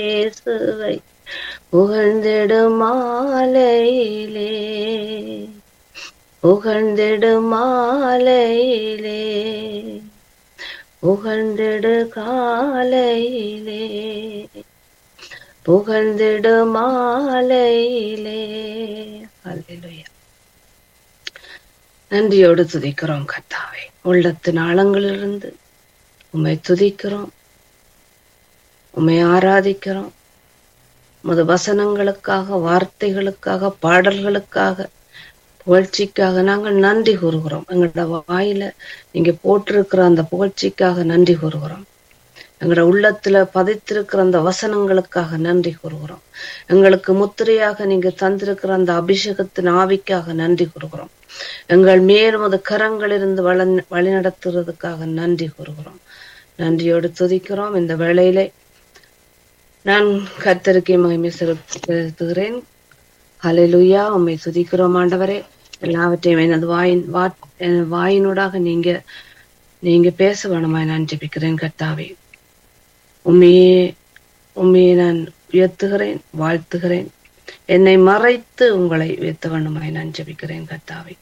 இயேசுவை புகழ்ந்திடும் மாலையிலே புகழ்ந்திடும் மாலையிலே புகழ்ந்திடு காலையிலே புகழ்ந்திடு மாலையிலே அல்லேலூயா நன்றியோடு துதிக்கிறோம் கர்த்தாவே உள்ளத்தின் ஆழங்களிலிருந்து உம்மை துதிக்கிறோம் உம்மை ஆராதிக்கிறோம் உமது வசனங்களுக்காக வார்த்தைகளுக்காக பாடல்களுக்காக புகழ்ச்சிக்காக நாங்கள் நன்றி கூறுகிறோம் எங்களோட வாயில நீங்க போட்டிருக்கிற அந்த புகழ்ச்சிக்காக நன்றி கூறுகிறோம் எங்களோட உள்ளத்துல பதித்திருக்கிற அந்த வசனங்களுக்காக நன்றி கூறுகிறோம் எங்களுக்கு முத்திரையாக நீங்க தந்திருக்கிற அந்த அபிஷேகத்தின் ஆவிக்காக நன்றி கூறுகிறோம் எங்கள் மேலும் அது கரங்களிலிருந்து வள வழிநடத்துறதுக்காக நன்றி கூறுகிறோம் நன்றியோடு துதிக்கிறோம் இந்த வேளையிலே நான் கர்த்தருக்கு மகிமை செலுத்துகிறேன் ஹalleluya உம்மை துதிக்கிறோம் ஆண்டவரே எல்லாவற்றையும் எனது வாயின் வா- எனது வாயினூடாக நீங்க நீங்க பேச வேணுமாய் நான் ஜெபிக்கிறேன் கர்த்தாவே உண்மையே உண்மையை நான் உயர்த்துகிறேன் வாழ்த்துகிறேன் என்னை மறைத்து உங்களை உயர்த்த வேண்டுமாய் நான் ஜெபிக்கிறேன் கர்த்தாவே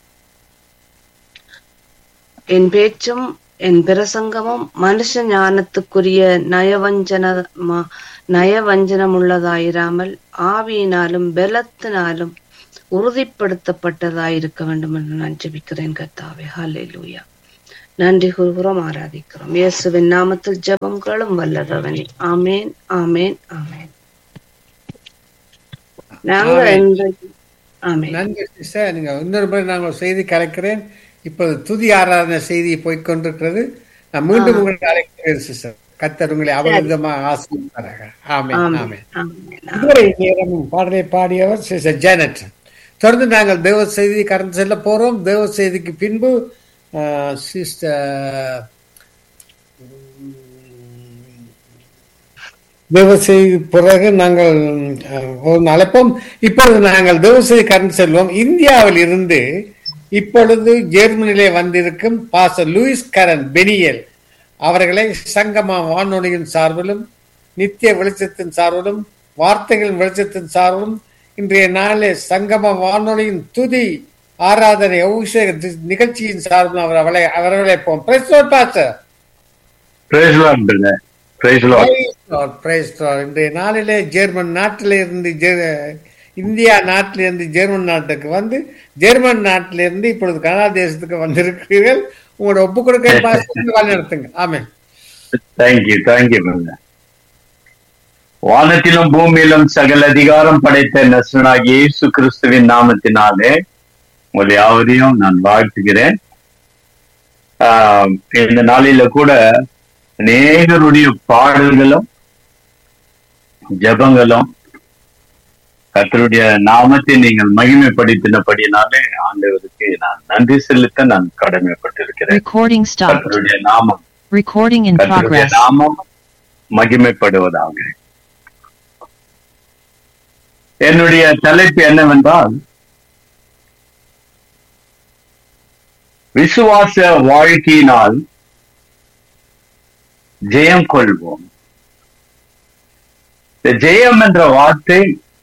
என் பேச்சும் என் பிரசங்கமும் மனுஷ ஞானத்துக்குரிய நயவஞ்சன நயவஞ்சனம் உள்ளதாயிராமல் ஆவியினாலும் பலத்தினாலும் உறுதிப்படுத்தப்பட்டதாயிருக்க வேண்டும் என்று நான் ஜெபிக்கிறேன் கர்த்தாவே ஹalleluya நன்றி கூறுகிறோம் ஆராதிக்கிறோம் இயேசுவின் நாமத்தில் ஜெபங்களும் வல்லரவனே ஆமேன் ஆமேன் ஆமேன் நாங்க ஆமென். இன்றைக்கு ஆமேன் நன்றி சிஸ்டர் நீங்க இன்னொரு முறை நான் ஒரு செய்தி கலைக்கிறேன் இப்போது துதி ஆராதனை செய்தி போய்க்கொண்டிருக்கிறது நான் மீண்டும் உங்களை அழைக்கிறேன் சிஸ்டர் கத்தர் உங்களை அபரிதமாக ஆசீர்வதிப்பாராக ஆமென் ஆமேன் ஆமென் ஆமேன் இதுவரை நேரமும் பாடலை பாடியவர் சிஸ்டர் ஜானட் தொடர்ந்து நாங்கள் தேவ செய்தி கடந்து செல்ல போறோம் தேவ செய்திக்கு பின்பு சிஸ்டர் தேவ செய்தி பிறகு நாங்கள் அஹ், ஒரு அழைப்போம் இப்பொழுது நாங்கள் தேவ செய்தி கடந்து செல்வோம் இந்தியாவில் இருந்து இப்பொழுது ஜெர்மனியிலே வந்திருக்கும் பாச லூயிஸ் கரன் பெனியல் அவர்களை சங்கமா வானொலியின் சார்பிலும் நித்திய வெளிச்சத்தின் சார்பிலும் வார்த்தைகளின் வெளிச்சத்தின் சார்பிலும் இன்றைய நாளிலே சங்கம வானொலியின் துதி ஆராதனை அபிஷேக தி- நிகழ்ச்சியின் சார்பிலும் அவர் அவளை அவர்களை போம் pastor Praise Lord, brother. Praise Lord. Praise Lord, praise Lord. இன்றைய நாளிலே ஜெர்மன் நாட்டில இருந்து ஜெ- இந்தியா நாட்டில இருந்து ஜெர்மன் நாட்டுக்கு வந்து ஜெர்மன் நாட்டில இருந்து இப்பொழுது கனடா தேசத்துக்கு வந்திருக்கிறீர்கள் உங்களோட ஒப்பு கொடுக்க பாஸ்டர் வழி நடத்துங்க ஆமென் Thank you, thank you, brother. வானத்திலும் பூமியிலும் சகல அதிகாரம் படைத்த நசுனாகிய இயேசு கிறிஸ்துவின் நாமத்தினாலே உங்களை யாவரையும் நான் வாழ்த்துகிறேன் ஆஹ் இந்த நாளில கூட அநேகருடைய பாடல்களும் ஜெபங்களும் கர்த்தருடைய நாமத்தை நீங்கள் மகிமைப்படுத்தினபடினாலே ஆண்டவருக்கு நான் நன்றி செலுத்த நான் கடமைப்பட்டிருக்கிறேன் Recording stopped. கர்த்தருடைய நாமம் Recording in கர்த்தருடைய progress. நாமம் மகிமைப்படுவதாக என்னுடைய தலைப்பு என்னவென்றால் விசுவாச வாழ்க்கையினால் ஜெயம் கொள்வோம் இந்த ஜெயம் என்ற வார்த்தை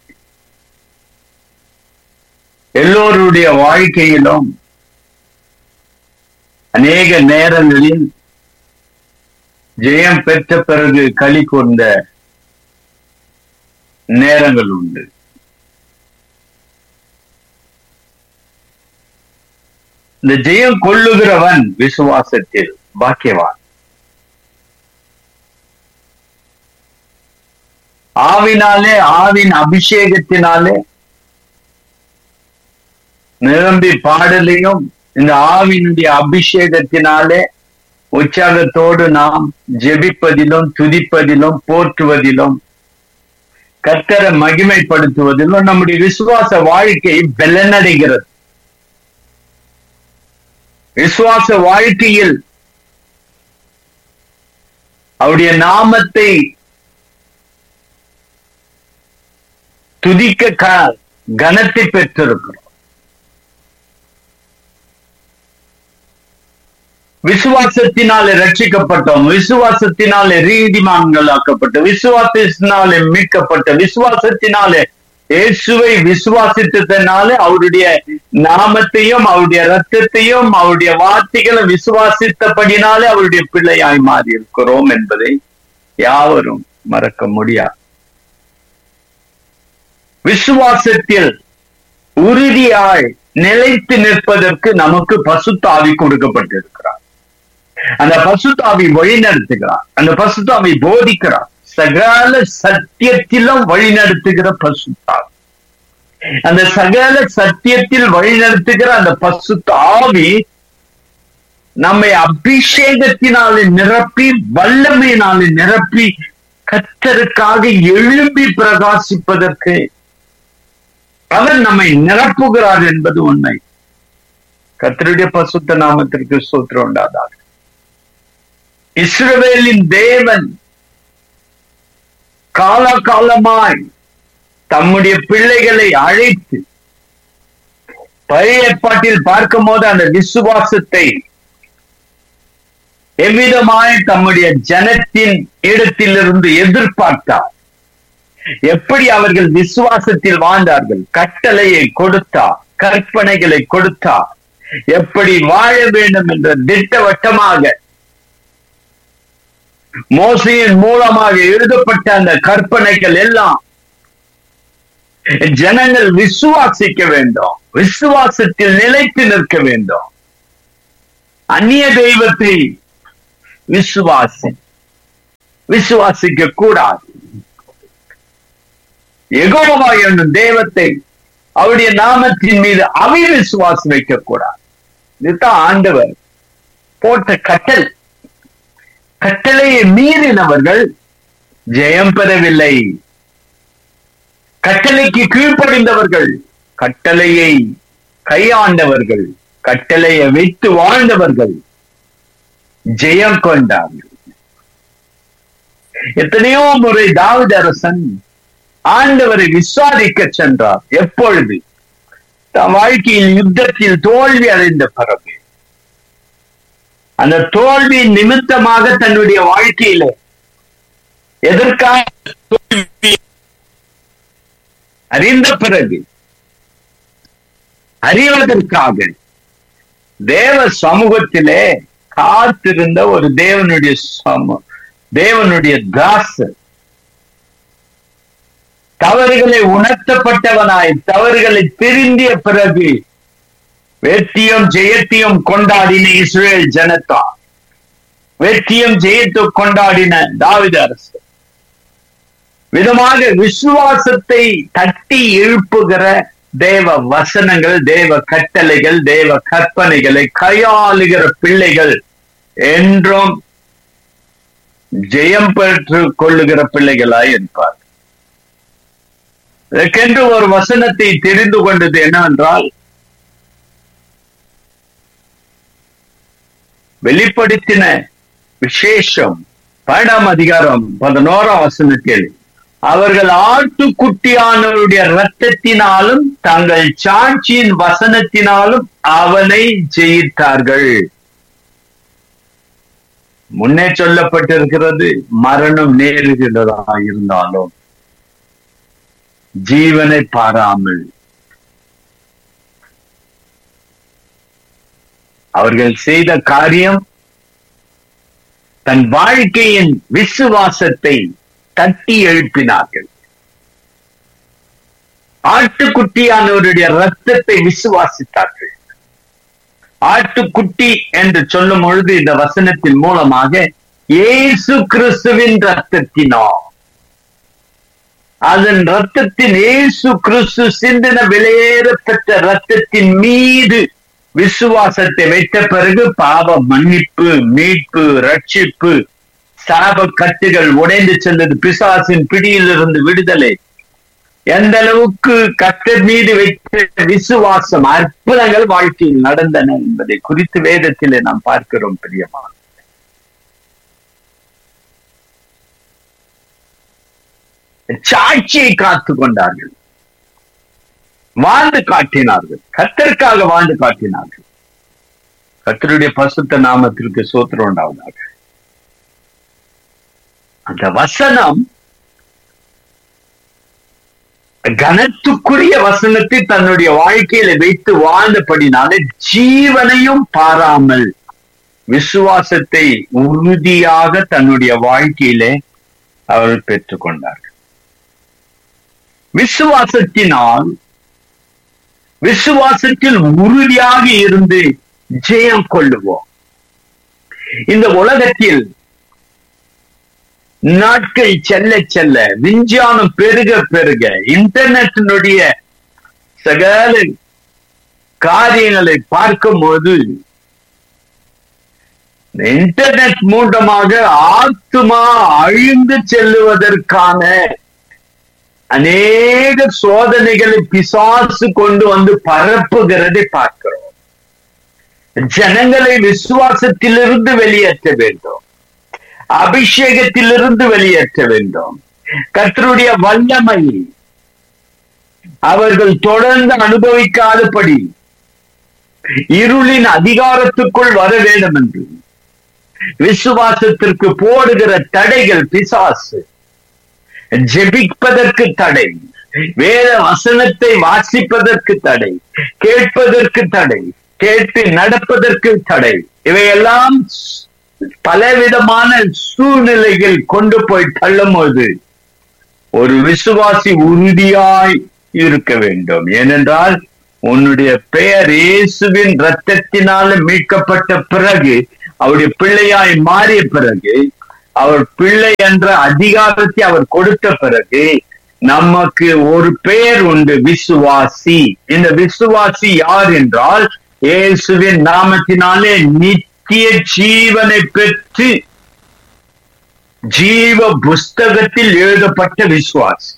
எல்லோருடைய வாழ்க்கையிலும் அநேக நேரங்களில் ஜெயம் பெற்ற பிறகு களி கொண்ட நேரங்கள் உண்டு இந்த ஜெயம் கொள்ளுகிறவன் விசுவாசத்தில் பாக்கியவான் ஆவினாலே ஆவின் அபிஷேகத்தினாலே நிரம்பி பாடலையும் இந்த ஆவினுடைய அபிஷேகத்தினாலே உற்சாகத்தோடு நாம் ஜெபிப்பதிலும் துதிப்பதிலும் போற்றுவதிலும் கர்த்தரை மகிமைப்படுத்துவதிலும் நம்முடைய விசுவாச வாழ்க்கை பலனடைகிறது விசுவாச வாழ்க்கையில் அவருடைய நாமத்தை துதிக்க க- கனத்தை பெற்றிருக்கிறோம் விசுவாசத்தினாலே ரட்சிக்கப்பட்டோம் விசுவாசத்தினாலே ரீதிமான்கள் ஆக்கப்பட்ட விசுவாசத்தினாலே மீட்கப்பட்ட விசுவாசத்தினாலே இயேசுவை விசுவாசித்ததுனால அவருடைய நாமத்தையும் அவருடைய ரத்தத்தையும் அவருடைய வார்த்தைகளை விசுவாசித்தபடினாலே அவருடைய பிள்ளையாய் மாறி இருக்கிறோம் என்பதை யாவரும் மறக்க முடியாது விசுவாசத்தில் உறுதியாய் நிலைத்து நிற்பதற்கு நமக்கு பசுத்தாவி கொடுக்கப்பட்டிருக்கிறார் அந்த பசுத்தாவி வழிநடத்துகிறார் அந்த பசுத்தாவி போதிக்கிறார் சகல சத்தியத்திலும் வழிநடத்துகிற பசுத்தாவி அந்த சகல சத்தியத்தில் வழிநடத்துகிற அந்த பசுத்தாவி நம்மை அபிஷேகத்தினாலே நிரப்பி வல்லமையினாலே நிரப்பி கத்தருக்காக எழும்பி பிரகாசிப்பதற்கு அவர் நம்மை நிரப்புகிறார் என்பது உண்மை கத்தருடைய பசுத்த நாமத்திற்கு சூத்திரம் உண்டாதாக இஸ்ரவேலின் தேவன் காலகாலமாய் தம்முடைய பிள்ளைகளை அழைத்து பழைய ஏற்பாட்டில் பார்க்கும் போது அந்த விசுவாசத்தை எவ்விதமாய் தம்முடைய ஜனத்தின் இடத்திலிருந்து எதிர்பார்த்தார் எப்படி அவர்கள் விசுவாசத்தில் வாழ்ந்தார்கள் கட்டளையை கொடுத்தார் கற்பனைகளை கொடுத்தார் எப்படி வாழ வேண்டும் என்ற திட்டவட்டமாக மோசையின் மூலமாக எழுதப்பட்ட அந்த கற்பனைகள் எல்லாம் ஜனங்கள் விசுவாசிக்க வேண்டும் விசுவாசத்தில் நிலைத்து நிற்க வேண்டும் அந்நிய தெய்வத்தை விசுவாசி விசுவாசிக்க கூடாது எகோவா என்னும் தெய்வத்தை அவருடைய நாமத்தின் மீது அவை விசுவாசம் வைக்க கூடாது இதுதான் ஆண்டவர் போட்ட கட்டல் கட்டளையை மீறினவர்கள் ஜெயம் பெறவில்லை கட்டளைக்கு கீழ்ப்படிந்தவர்கள் கட்டளையை கையாண்டவர்கள் கட்டளையை வைத்து வாழ்ந்தவர்கள் ஜெயம் கொண்டார்கள் எத்தனையோ முறை தாவூத் அரசன் ஆண்டவரை விசாரிக்க சென்றார் எப்பொழுது தன் வாழ்க்கையில் யுத்தத்தில் தோல்வி அடைந்த பிறகு அந்த தோல்வி நிமித்தமாக தன்னுடைய வாழ்க்கையில எதற்காக தோல்வி அறிந்த பிறகு அறிவதற்காக தேவ சமூகத்திலே காத்திருந்த ஒரு தேவனுடைய சம தேவனுடைய தாசர் தவறுகளை உணர்த்தப்பட்டவனாய் தவறுகளை திருந்திய பிறகு வெற்றியும் ஜெயத்தையும் கொண்டாடின இஸ்ரேல் ஜனதா வெற்றியும் ஜெயத்தை கொண்டாடின தாவித அரசு விதமாக விசுவாசத்தை தட்டி எழுப்புகிற தேவ வசனங்கள் தேவ கட்டளைகள் தேவ கற்பனைகளை கையாளுகிற பிள்ளைகள் என்றும் ஜெயம் பெற்று கொள்ளுகிற பிள்ளைகளாய் இருப்பார் இதற்கென்று ஒரு வசனத்தை தெரிந்து கொண்டது என்னவென்றால் வெளிப்படுத்தின விசேஷம் பன்னெண்டாம் அதிகாரம் பதினோராம் வசனத்தில் அவர்கள் ஆட்டுக்குட்டியானவருடைய ரத்தத்தினாலும் தங்கள் சாட்சியின் வசனத்தினாலும் அவனை ஜெயித்தார்கள் முன்னே சொல்லப்பட்டிருக்கிறது மரணம் நேருகிறதா இருந்தாலும் ஜீவனை பாராமல் அவர்கள் செய்த காரியம் தன் வாழ்க்கையின் விசுவாசத்தை தட்டி எழுப்பினார்கள் ஆட்டுக்குட்டியானவருடைய ரத்தத்தை விசுவாசித்தார்கள் ஆட்டுக்குட்டி என்று சொல்லும் பொழுது இந்த வசனத்தின் மூலமாக இயேசு கிறிஸ்துவின் ரத்தத்தினோ அதன் ரத்தத்தின் இயேசு கிறிஸ்து சிந்தின வெளியேற பெற்ற ரத்தத்தின் மீது விசுவாசத்தை வைத்த பிறகு பாவ மன்னிப்பு மீட்பு ரட்சிப்பு சாப கட்டுகள் உடைந்து சென்றது பிசாசின் பிடியிலிருந்து விடுதலை எந்த அளவுக்கு கத்தர் மீது வைத்த விசுவாசம் அற்புதங்கள் வாழ்க்கையில் நடந்தன என்பதை குறித்து வேதத்திலே நாம் பார்க்கிறோம் பிரியமா சாட்சியை காத்து கொண்டார்கள் வாழ்ந்து காட்டினார்கள் கத்தருக்காக வாழ்ந்து காட்டினார்கள் கர்த்தருடைய பசுத்த நாமத்திற்கு சோத்திரம் உண்டாவதாக அந்த வசனம் கனத்துக்குரிய வசனத்தை தன்னுடைய வாழ்க்கையில வைத்து வாழ்ந்தபடினாலே ஜீவனையும் பாராமல் விசுவாசத்தை உறுதியாக தன்னுடைய வாழ்க்கையிலே அவர் பெற்றுக்கொண்டார் விசுவாசத்தினால் விசுவாசத்தில் உறுதியாக இருந்து ஜெயம் கொள்ளுவோம் இந்த உலகத்தில் நாட்கள் செல்ல செல்ல விஞ்ஞானம் பெருக பெருக இன்டர்நெட்டினுடைய சகல காரியங்களை பார்க்கும்போது இன்டர்நெட் மூலமாக ஆத்மா அழிந்து செல்லுவதற்கான அநேக சோதனைகளை பிசாசு கொண்டு வந்து பரப்புகிறதை பார்க்கிறோம் ஜனங்களை விசுவாசத்திலிருந்து வெளியேற்ற வேண்டும் அபிஷேகத்திலிருந்து வெளியேற்ற வேண்டும் கர்த்தருடைய வல்லமை அவர்கள் தொடர்ந்து அனுபவிக்காதபடி இருளின் அதிகாரத்துக்குள் வர வேண்டும் என்று விசுவாசத்திற்கு போடுகிற தடைகள் பிசாசு ஜெபிப்பதற்கு தடை வேத வசனத்தை வாசிப்பதற்கு தடை கேட்பதற்கு தடை கேட்டு நடப்பதற்கு தடை இவையெல்லாம் பலவிதமான சூழ்நிலைகள் கொண்டு போய் தள்ளும் போது ஒரு விசுவாசி உறுதியாய் இருக்க வேண்டும் ஏனென்றால் உன்னுடைய பெயர் இயேசுவின் ரத்தத்தினால மீட்கப்பட்ட பிறகு அவருடைய பிள்ளையாய் மாறிய பிறகு அவர் பிள்ளை என்ற அதிகாரத்தை அவர் கொடுத்த பிறகு நமக்கு ஒரு பெயர் உண்டு விசுவாசி இந்த விசுவாசி யார் என்றால் இயேசுவின் நாமத்தினாலே நித்திய ஜீவனை பெற்று ஜீவ புஸ்தகத்தில் எழுதப்பட்ட விசுவாசி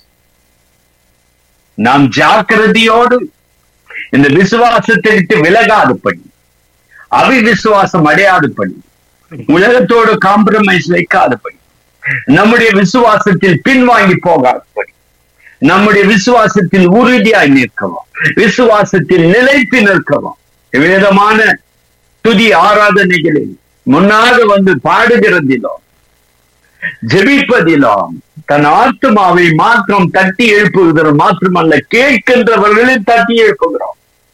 நாம் ஜாக்கிரதையோடு இந்த விசுவாசத்தை விட்டு விலகாதபடி அவிவிசுவாசம் அடையாதபடி உலகத்தோடு காம்ப்ரமைஸ் வைக்காதபடி நம்முடைய விசுவாசத்தில் பின்வாங்கி போகாதபடி நம்முடைய விசுவாசத்தில் உறுதியாய் நிற்கவும் விசுவாசத்தில் நிலைத்து நிற்கவும் விதமான துதி ஆராதனைகளில் முன்னாக வந்து பாடுகிறதிலோ ஜெபிப்பதிலோ தன் ஆத்மாவை மாற்றம் தட்டி எழுப்புகிறோம் மாத்திரமல்ல கேட்கின்றவர்களில் தட்டி எழுப்புகிறோம்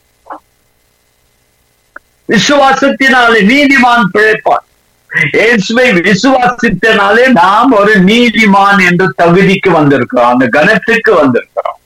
விசுவாசத்தினாலே நீதிமான் பிழைப்பான் இயேசுவை விசுவாசித்தனாலே நாம் ஒரு நீதிமான் என்ற தகுதிக்கு வந்திருக்கிறோம் அந்த கணத்துக்கு வந்திருக்கிறோம்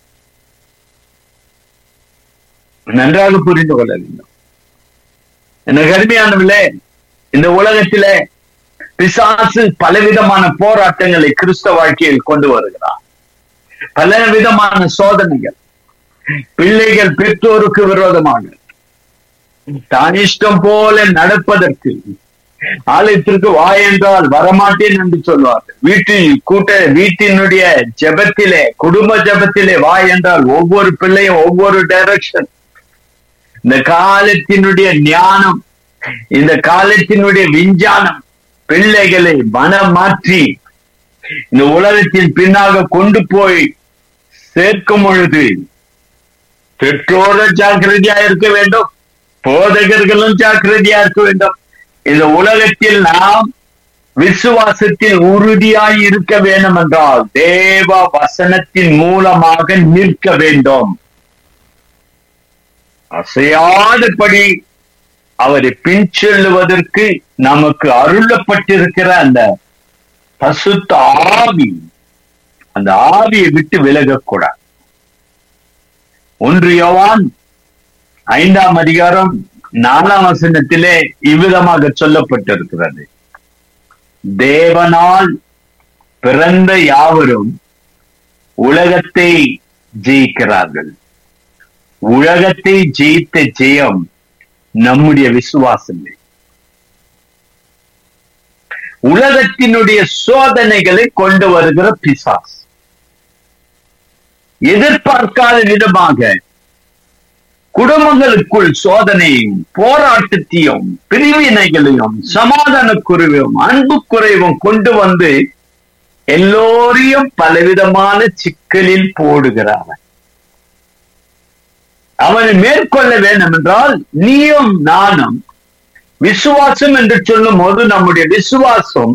நன்றாக புரிந்து கொள்ள வேண்டும் என்ன கருமையானவில்லை இந்த உலகத்திலே பிசாசு பலவிதமான போராட்டங்களை கிறிஸ்தவ வாழ்க்கையில் கொண்டு வருகிறார் பல விதமான சோதனைகள் பிள்ளைகள் பெற்றோருக்கு விரோதமாக தான் இஷ்டம் போல நடப்பதற்கு ஆலயத்திற்கு வா என்றால் வரமாட்டேன் என்று சொல்வார்கள் வீட்டில் கூட்ட வீட்டினுடைய ஜெபத்திலே குடும்ப ஜெபத்திலே வா என்றால் ஒவ்வொரு பிள்ளையும் ஒவ்வொரு டைரக்ஷன் இந்த காலத்தினுடைய ஞானம் இந்த காலத்தினுடைய விஞ்ஞானம் பிள்ளைகளை மனம் மாற்றி இந்த உலகத்தின் பின்னாக கொண்டு போய் சேர்க்கும் பொழுது பெற்றோர ஜாக்கிரதையா இருக்க வேண்டும் போதகர்களும் ஜாக்கிரதையா இருக்க வேண்டும் இந்த உலகத்தில் நாம் விசுவாசத்தில் உறுதியாய் இருக்க வேண்டும் என்றால் தேவ வசனத்தின் மூலமாக நிற்க வேண்டும் அசையாதபடி அவரை பின் செல்லுவதற்கு நமக்கு அருளப்பட்டிருக்கிற அந்த பசுத்த ஆவி அந்த ஆவியை விட்டு விலகக்கூடாது ஒன்று யோவான் ஐந்தாம் அதிகாரம் நாலாம் வசனத்திலே இவ்விதமாக சொல்லப்பட்டிருக்கிறது தேவனால் பிறந்த யாவரும் உலகத்தை ஜெயிக்கிறார்கள் உலகத்தை ஜெயித்த ஜெயம் நம்முடைய விசுவாசமே உலகத்தினுடைய சோதனைகளை கொண்டு வருகிற பிசாஸ் எதிர்பார்க்காத விதமாக குடும்பங்களுக்குள் சோதனையும் போராட்டத்தையும் பிரிவினைகளையும் சமாதான குறைவும் அன்பு குறைவும் கொண்டு வந்து எல்லோரையும் பலவிதமான சிக்கலில் போடுகிறான் அவனை மேற்கொள்ள வேண்டும் என்றால் நீயும் நானும் விசுவாசம் என்று சொல்லும் போது நம்முடைய விசுவாசம்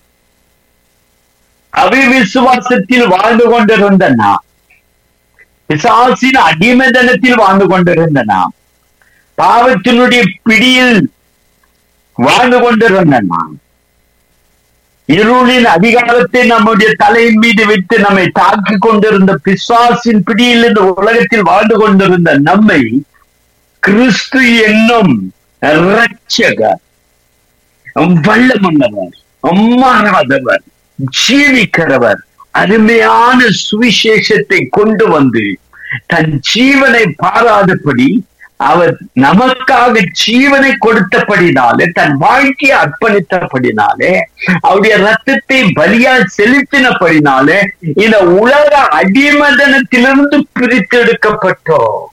அவிவிசுவாசத்தில் வாழ்ந்து கொண்டிருந்த நாம் பிசாசின் அடிமதனத்தில் வாழ்ந்து கொண்டிருந்த நாம் பாவத்தினுடைய பிடியில் வாழ்ந்து கொண்டிருந்த நாம் இருளின் அதிகாரத்தை நம்முடைய தலையின் மீது விட்டு நம்மை தாக்கிக் கொண்டிருந்த பிசாசின் பிடியில் இந்த உலகத்தில் வாழ்ந்து கொண்டிருந்த நம்மை கிறிஸ்து என்னும் இரட்சகர் வல்லமன்னவர் மாறாதவர் ஜீவிக்கிறவர் அருமையான சுவிசேஷத்தை கொண்டு வந்து தன் ஜீவனை பாராதபடி அவர் நமக்காக ஜீவனை கொடுத்தபடினாலே தன் வாழ்க்கையை அர்ப்பணித்தபடினாலே அவருடைய ரத்தத்தை பலியா செலுத்தினபடினாலே இந்த உலக அடிமதனத்திலிருந்து பிரித்தெடுக்கப்பட்டோம்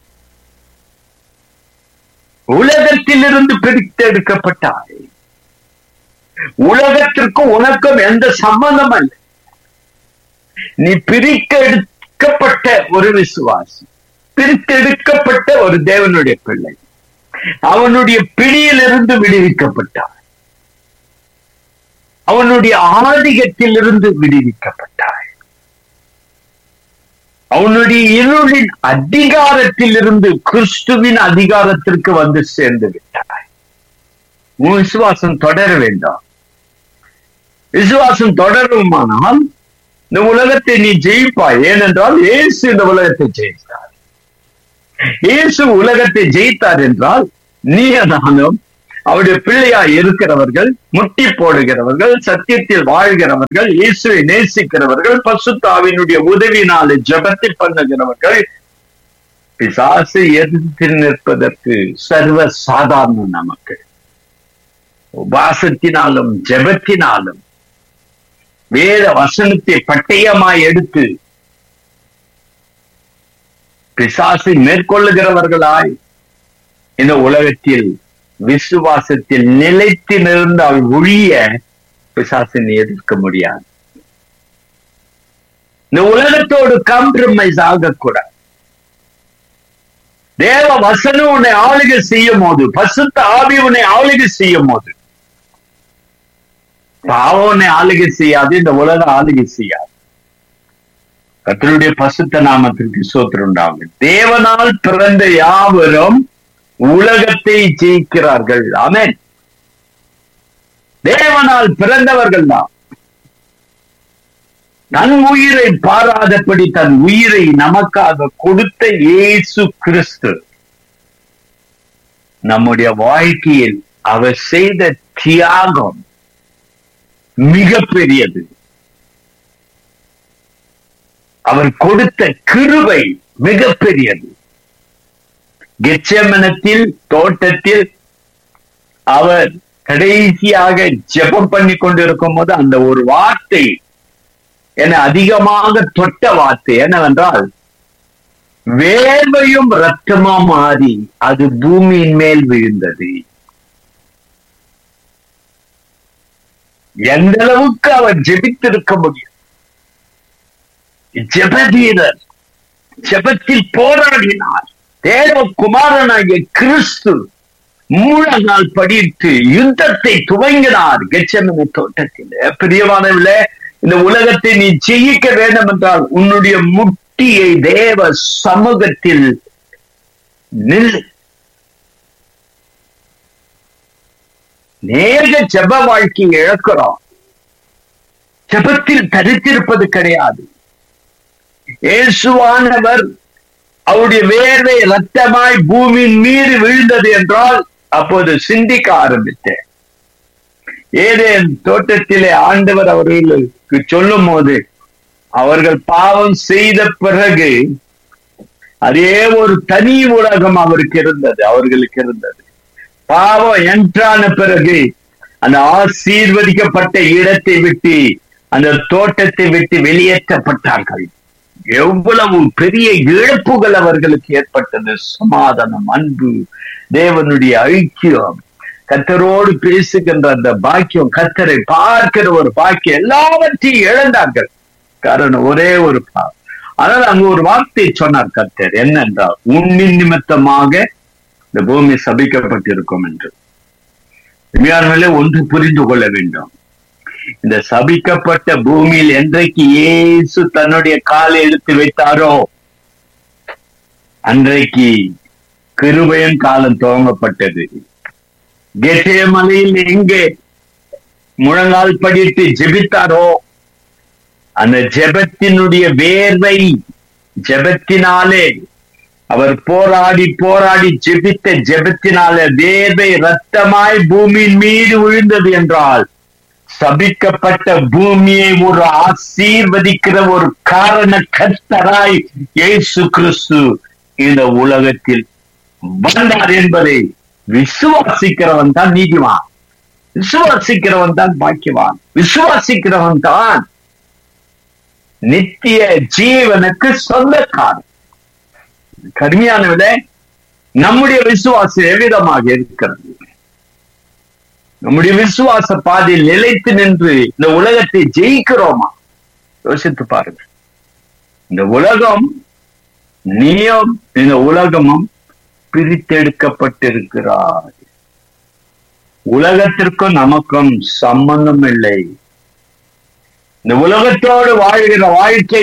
உலகத்திலிருந்து பிரித்தெடுக்கப்பட்டாய் உலகத்திற்கும் உனக்கும் எந்த சம்பந்தம் அல்ல நீ பிரிக்க எடுக்கப்பட்ட ஒரு விசுவாசி பிரித்தெடுக்கப்பட்ட ஒரு தேவனுடைய பிள்ளை அவனுடைய பிடியிலிருந்து விடுவிக்கப்பட்டார் அவனுடைய ஆதிக்கத்திலிருந்து விடுவிக்கப்பட்டாய் அவனுடைய இருளின் அதிகாரத்திலிருந்து கிறிஸ்துவின் அதிகாரத்திற்கு வந்து சேர்ந்து விட்டாய் உன் விசுவாசம் தொடர வேண்டாம் விசுவாசம் தொடருமானால் இந்த உலகத்தை நீ ஜெயிப்பாய் ஏனென்றால் இயேசு இந்த உலகத்தை ஜெயித்தார் இயேசு உலகத்தை ஜெயித்தார் என்றால் நீ நானும் அவருடைய பிள்ளையாய் இருக்கிறவர்கள் முட்டி போடுகிறவர்கள் சத்தியத்தில் வாழ்கிறவர்கள் இயேசுவை நேசிக்கிறவர்கள் பசுத்தாவினுடைய உதவினாலே ஜபத்தை பண்ணுகிறவர்கள் பிசாசு எதிர்த்து நிற்பதற்கு சர்வ சாதாரணம் நமக்கு உபாசத்தினாலும் ஜபத்தினாலும் வேத வசனத்தை பட்டயமாய் எடுத்து பிசாசை மேற்கொள்ளுகிறவர்களாய் இந்த உலகத்தில் விசுவாசத்தில் நிலைத்து நிறந்தால் ஒழிய பிசாசினை எதிர்க்க முடியாது இந்த உலகத்தோடு காம்ப்ரமைஸ் ஆகக்கூடாது தேவ வசனம் உன்னை ஆளுகை செய்யும் போது பசுத்த ஆவி உன்னை ஆளுகை செய்யும் போது பாவம் உன்னை ஆளுகை செய்யாது இந்த உலகம் ஆளுகை செய்யாது கத்தருடைய பசுத்த நாமத்திற்கு சோத்திரம் உண்டாகும் தேவனால் பிறந்த யாவரும் உலகத்தை ஜெயிக்கிறார்கள் ஆமென் தேவனால் பிறந்தவர்கள் தான் தன் உயிரை பாராதபடி தன் உயிரை நமக்காக கொடுத்த இயேசு கிறிஸ்து நம்முடைய வாழ்க்கையில் அவர் செய்த தியாகம் மிக பெரியது அவர் கொடுத்த கிருபை மிக பெரியது கெச்சமனத்தில் தோட்டத்தில் அவர் கடைசியாக ஜெபம் பண்ணி கொண்டிருக்கும் போது அந்த ஒரு வார்த்தை என அதிகமாக தொட்ட வார்த்தை என்னவென்றால் வேர்வையும் ரத்தமா மாறி அது பூமியின் மேல் விழுந்தது எந்த அளவுக்கு அவர் ஜெபித்திருக்க முடியும் ஜெபவீரர் ஜெபத்தில் போராடினார் தேவகுமாரனாகிய கிறிஸ்து மூலநாள் படித்து யுத்தத்தை துவங்கினார் கெச்சமன தோட்டத்தில் பிரியமானவில்லை இந்த உலகத்தை நீ ஜெயிக்க வேண்டும் என்றால் உன்னுடைய முட்டியை தேவ சமூகத்தில் நில் நேக ஜப வாழ்க்கையை இழக்கிறோம் ஜபத்தில் தரித்திருப்பது கிடையாது இயேசுவானவர் அவருடைய வேர்வை ரத்தமாய் பூமியின் மீது விழுந்தது என்றால் அப்போது சிந்திக்க ஆரம்பித்தேன் ஏதேன் தோட்டத்திலே ஆண்டவர் அவர்களுக்கு சொல்லும் போது அவர்கள் பாவம் செய்த பிறகு அதே ஒரு தனி உலகம் அவருக்கு இருந்தது அவர்களுக்கு இருந்தது பாவம் என்றான பிறகு அந்த ஆசீர்வதிக்கப்பட்ட இடத்தை விட்டு அந்த தோட்டத்தை விட்டு வெளியேற்றப்பட்டார்கள் எவ்வளவு பெரிய இழப்புகள் அவர்களுக்கு ஏற்பட்டது சமாதானம் அன்பு தேவனுடைய ஐக்கியம் கத்தரோடு பேசுகின்ற அந்த பாக்கியம் கத்தரை பார்க்கிற ஒரு பாக்கியம் எல்லாவற்றையும் இழந்தார்கள் காரணம் ஒரே ஒரு பாவம் ஆனால் அங்கு ஒரு வார்த்தை சொன்னார் கத்தர் என்னென்றால் உன்னின் நிமித்தமாக இந்த பூமி சபிக்கப்பட்டிருக்கும் என்று உண்மையானவர்களே ஒன்று புரிந்து கொள்ள வேண்டும் இந்த சபிக்கப்பட்ட பூமியில் என்றைக்கு இயேசு தன்னுடைய காலை எடுத்து வைத்தாரோ அன்றைக்கு கிருபையின் காலம் துவங்கப்பட்டது கெட்டே மலையில் எங்கே முழங்கால் படிட்டு ஜெபித்தாரோ அந்த ஜெபத்தினுடைய வேர்வை ஜெபத்தினாலே அவர் போராடி போராடி ஜெபித்த ஜெபத்தினாலே வேர்வை ரத்தமாய் பூமியின் மீது விழுந்தது என்றால் சபிக்கப்பட்ட பூமியை ஒரு ஆசீர்வதிக்கிற ஒரு காரண கர்த்தராய் இயேசு கிறிஸ்து இந்த உலகத்தில் வந்தார் என்பதை விசுவாசிக்கிறவன் தான் நீதிவான் விசுவாசிக்கிறவன் தான் பாக்கியவான் விசுவாசிக்கிறவன் தான் நித்திய ஜீவனுக்கு சொந்தக்காரன் கடுமையான விட நம்முடைய விசுவாசம் எவ்விதமாக இருக்கிறது நம்முடைய விசுவாச பாதையில் நிலைத்து நின்று இந்த உலகத்தை ஜெயிக்கிறோமா யோசித்து பாருங்க இந்த உலகம் நீயும் இந்த உலகமும் பிரித்தெடுக்கப்பட்டிருக்கிறார் உலகத்திற்கும் நமக்கும் சம்பந்தம் இல்லை இந்த உலகத்தோடு வாழ்கிற வாழ்க்கை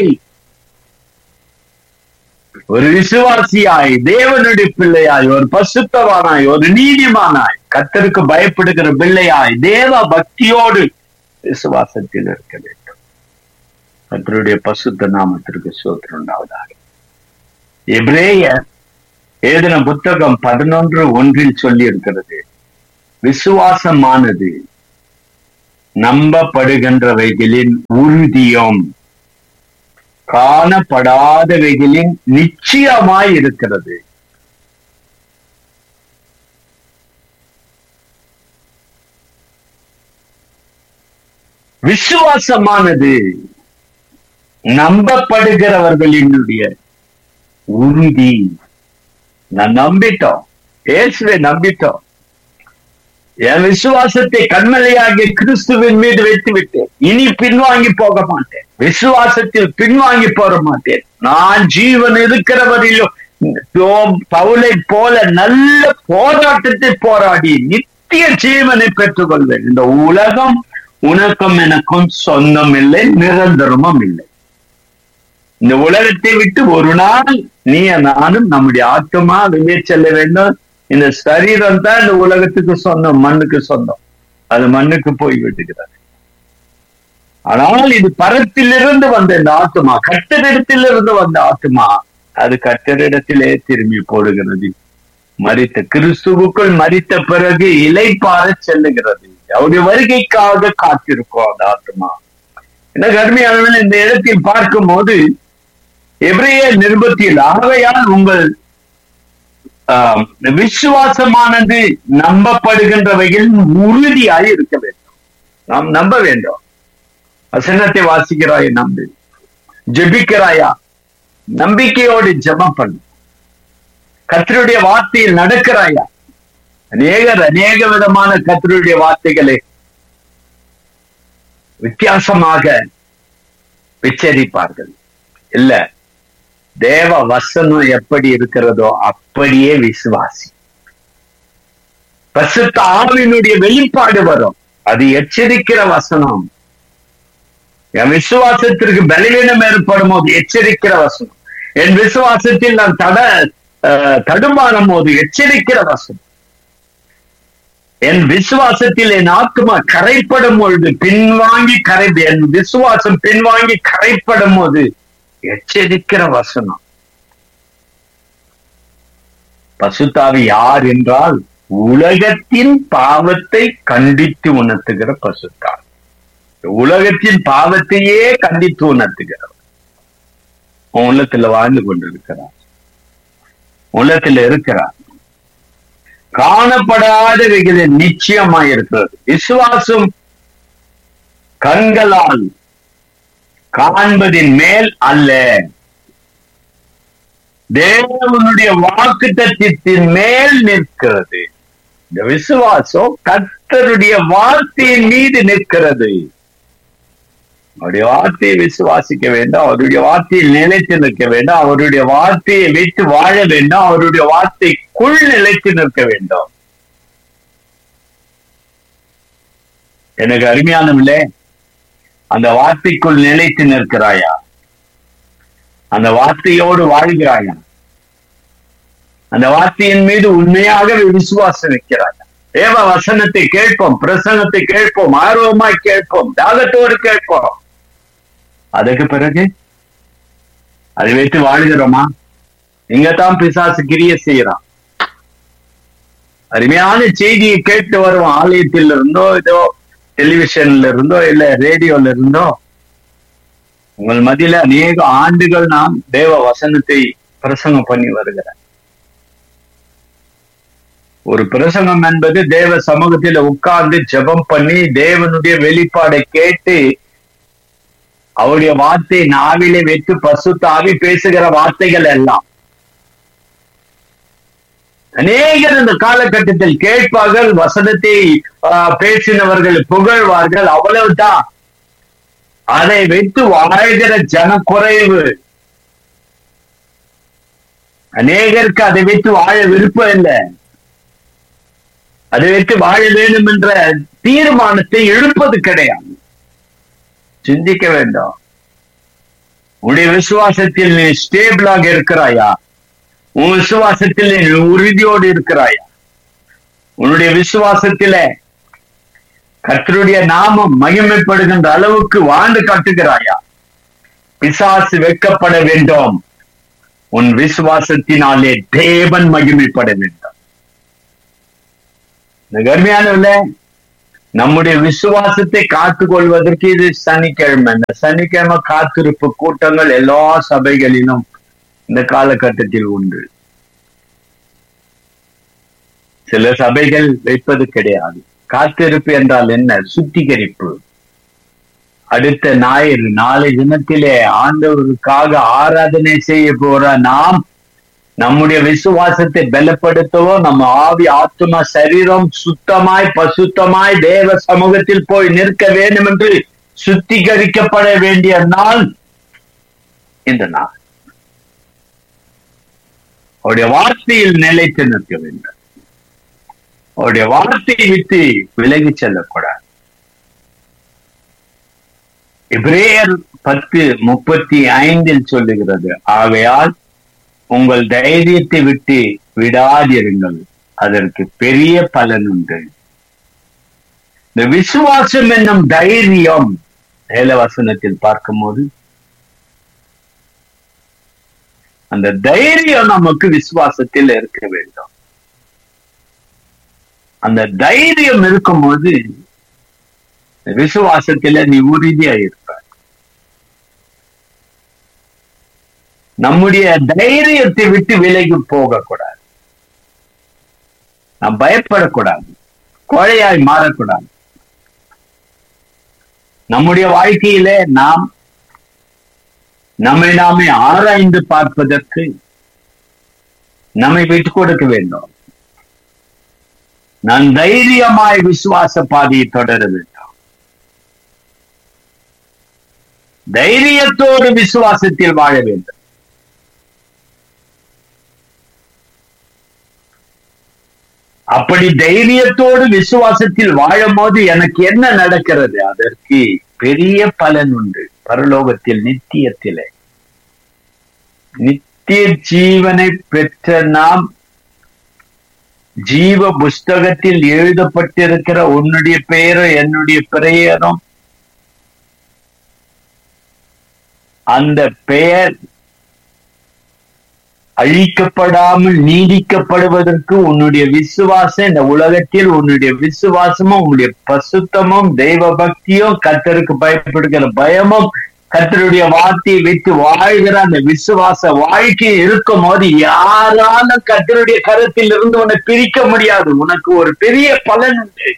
ஒரு விசுவாசியாய் தேவனுடைய பிள்ளையாய் ஒரு பசுத்தவானாய் ஒரு நீதிமானாய் கத்தருக்கு பயப்படுகிற பிள்ளையாய் தேவ பக்தியோடு விசுவாசத்தில் இருக்க வேண்டும் கத்தருடைய பசுத்த நாமத்திற்கு சோத்திரம் உண்டாவதாக எப்ரேயர் ஏதின புத்தகம் பதினொன்று ஒன்றில் சொல்லி இருக்கிறது விசுவாசமானது நம்பப்படுகின்றவைகளின் உறுதியும் காணப்படாதவைகளின் நிச்சயமாய் இருக்கிறது விசுவாசமானது நம்பப்படுகிறவர்களினுடைய உறுதி நான் நம்பிட்டோம் இயேசுவை நம்பிட்டோம் என் விசுவாசத்தை கண்மலையாகிய கிறிஸ்துவின் மீது வைத்து விட்டேன் இனி பின்வாங்கி போக மாட்டேன் விசுவாசத்தில் பின்வாங்கி போக மாட்டேன் நான் ஜீவன் இருக்கிறவரிலும் பவுலை போல நல்ல போராட்டத்தை போராடி நித்திய ஜீவனை பெற்றுக் கொள்வேன் இந்த உலகம் உனக்கும் எனக்கும் சொந்தம் இல்லை நிரந்தரமும் இல்லை இந்த உலகத்தை விட்டு ஒரு நாள் நீ நானும் நம்முடைய ஆத்மா வெளியே செல்ல வேண்டும் இந்த சரீரம் தான் இந்த உலகத்துக்கு சொந்தம் மண்ணுக்கு சொந்தம் அது மண்ணுக்கு போய் விட்டுகிறார் ஆனால் இது பரத்திலிருந்து வந்த இந்த ஆத்மா கட்டரிடத்திலிருந்து வந்த ஆத்மா அது கட்டரிடத்திலே திரும்பி போடுகிறது மறித்த கிறிஸ்துவுக்குள் மறித்த பிறகு இலைப்பார செல்லுகிறது அவருடைய வருகைக்காக காத்திருக்கோம் அந்த ஆத்மா என்ன கடுமையான இந்த இடத்தில் பார்க்கும் போது எப்ரைய நிருபத்தில் ஆகையால் உங்கள் விசுவாசமானது நம்பப்படுகின்றவைகள் உறுதியாய் இருக்க வேண்டும் நாம் நம்ப வேண்டும் வசனத்தை வாசிக்கிறாய் நம்பு ஜெபிக்கிறாயா நம்பிக்கையோடு ஜெபம் பண்ணு கத்தருடைய வார்த்தையில் நடக்கிறாயா அநேகர் அநேக விதமான கத்தருடைய வார்த்தைகளை வித்தியாசமாக உச்சரிப்பார்கள் இல்ல தேவ வசனம் எப்படி இருக்கிறதோ அப்படியே விசுவாசி பசுத்த ஆவினுடைய வெளிப்பாடு வரும் அது எச்சரிக்கிற வசனம் என் விசுவாசத்திற்கு பலவீனம் ஏற்படும் போது எச்சரிக்கிற வசனம் என் விசுவாசத்தில் நான் தட தடுமாறும் போது எச்சரிக்கிற வசனம் என் விசுவாசத்தில் என் ஆத்மா கரைப்படும் பொழுது பின்வாங்கி கரை என் விசுவாசம் பின்வாங்கி கரைப்படும் போது எச்சரிக்கிற வசனம் பசுத்தாவி யார் என்றால் உலகத்தின் பாவத்தை கண்டித்து உணர்த்துகிற பசுத்தாவி உலகத்தின் பாவத்தையே கண்டித்து உணர்த்துகிறவர் உள்ளத்துல வாழ்ந்து கொண்டிருக்கிறார் உள்ளத்துல இருக்கிறார் காணப்படாதவைகளை நிச்சயமாய் இருக்கிறது விசுவாசம் கண்களால் காண்பதின் மேல் அல்ல தேவனுடைய வாக்கு தத்துவத்தின் மேல் நிற்கிறது இந்த விசுவாசம் கர்த்தருடைய வார்த்தையின் மீது நிற்கிறது அவருடைய வார்த்தையை விசுவாசிக்க வேண்டும் அவருடைய வார்த்தையில் நிலைத்து நிற்க வேண்டும் அவருடைய வார்த்தையை வைத்து வாழ வேண்டும் அவருடைய வார்த்தைக்குள் நிலைத்து நிற்க வேண்டும் எனக்கு அருமையானவில்லை அந்த வார்த்தைக்குள் நிலைத்து நிற்கிறாயா அந்த வார்த்தையோடு வாழ்கிறாயா அந்த வார்த்தையின் மீது உண்மையாகவே விசுவாசம் வைக்கிறாயா தேவ வசனத்தை கேட்போம் பிரசங்கத்தை கேட்போம் ஆர்வமாய் கேட்போம் தாகத்தோடு கேட்போம் அதுக்கு பிறகு அதை வைத்து வாழ்கிறோமா இங்கதான் பிசாசு கிரிய செய்யறான் அருமையான செய்தியை கேட்டு வரும் ஆலயத்தில் இருந்தோ ஏதோ டெலிவிஷன்ல இருந்தோ இல்ல ரேடியோல இருந்தோ உங்கள் மத்தியில அநேக ஆண்டுகள் நாம் தேவ வசனத்தை பிரசங்கம் பண்ணி வருகிறேன் ஒரு பிரசங்கம் என்பது தேவ சமூகத்தில் உட்கார்ந்து ஜெபம் பண்ணி தேவனுடைய வெளிப்பாடை கேட்டு அவருடைய வார்த்தை நாவிலே வைத்து பசு தாவி பேசுகிற வார்த்தைகள் எல்லாம் அநேகர் இந்த காலகட்டத்தில் கேட்பார்கள் வசனத்தை ஆஹ், பேசினவர்கள் புகழ்வார்கள் அவ்வளவுதான் அதை வைத்து வாழ்கிற ஜன குறைவு அநேகருக்கு அதை வைத்து வாழ விருப்பம் இல்லை அதை வைத்து வாழ வேண்டும் என்ற தீர்மானத்தை எழுப்பது கிடையாது சிந்திக்க வேண்டாம் உன்னுடைய விசுவாசத்தில் நீ ஸ்டேபிளாக இருக்கிறாயா உன் விசுவாசத்தில் நீ உறுதியோடு இருக்கிறாயா உன்னுடைய விசுவாசத்தில கர்த்தருடைய நாமம் மகிமைப்படுகின்ற அளவுக்கு வாழ்ந்து காட்டுகிறாயா பிசாசு வெட்கப்பட வேண்டும் உன் விசுவாசத்தினாலே தேவன் மகிமைப்பட வேண்டும் இந்த கர்மையானவர்களே நம்முடைய விசுவாசத்தை காத்துக் கொள்வதற்கு இது சனிக்கிழமை இந்த சனிக்கிழமை காத்திருப்பு கூட்டங்கள் எல்லா சபைகளிலும் இந்த காலகட்டத்தில் உண்டு சில சபைகள் வைப்பது கிடையாது காத்திருப்பு என்றால் என்ன சுத்திகரிப்பு அடுத்த ஞாயிறு நாளை தினத்திலே ஆண்டவருக்காக ஆராதனை செய்ய போற நாம் நம்முடைய விசுவாசத்தை பலப்படுத்தவோ நம்ம ஆவி ஆத்மா சரீரம் சுத்தமாய் பசுத்தமாய் தேவ சமூகத்தில் போய் நிற்க வேண்டும் என்று சுத்திகரிக்கப்பட வேண்டிய நாள் இந்த நாள் அவருடைய வார்த்தையில் நிலைத்து நிற்க வேண்டும் அவருடைய வார்த்தையை விட்டு விலகி செல்லக்கூடாது இப்ரேயர் பத்து முப்பத்தி ஐந்தில் சொல்லுகிறது ஆகையால் உங்கள் தைரியத்தை விட்டு விடாதிருங்கள் அதற்கு பெரிய பலன் உண்டு இந்த விசுவாசம் என்னும் தைரியம் வேலவசனத்தில் பார்க்கும்போது அந்த தைரியம் நமக்கு விசுவாசத்தில் இருக்க வேண்டும் அந்த தைரியம் இருக்கும்போது விசுவாசத்துல நீ உறுதியா இருப்ப நம்முடைய தைரியத்தை விட்டு விலகி போகக்கூடாது நாம் பயப்படக்கூடாது கோழையாய் மாறக்கூடாது நம்முடைய வாழ்க்கையிலே நாம் நம்மை நாமே ஆராய்ந்து பார்ப்பதற்கு நம்மை விட்டுக் கொடுக்க வேண்டும் நான் தைரியமாய் விசுவாச பாதையை தொடர வேண்டும் தைரியத்தோடு விசுவாசத்தில் வாழ வேண்டும் அப்படி தைரியத்தோடு விசுவாசத்தில் வாழும் போது எனக்கு என்ன நடக்கிறது அதற்கு பெரிய பலன் உண்டு பரலோகத்தில் நித்தியத்திலே நித்திய ஜீவனை பெற்ற நாம் ஜீவ புஸ்தகத்தில் எழுதப்பட்டிருக்கிற உன்னுடைய பெயரும் என்னுடைய பெயரும் அந்த பெயர் அழிக்கப்படாமல் நீடிக்கப்படுவதற்கு உன்னுடைய விசுவாசம் இந்த உலகத்தில் உன்னுடைய விசுவாசமும் உன்னுடைய பசுத்தமும் தெய்வ பக்தியும் கத்தருக்கு பயப்படுகிற பயமும் கத்தருடைய வார்த்தையை வைத்து வாழ்கிற அந்த விசுவாச வாழ்க்கை இருக்கும் போது யாராலும் கத்தருடைய கருத்தில் இருந்து உன்னை பிரிக்க முடியாது உனக்கு ஒரு பெரிய பலன் உண்டு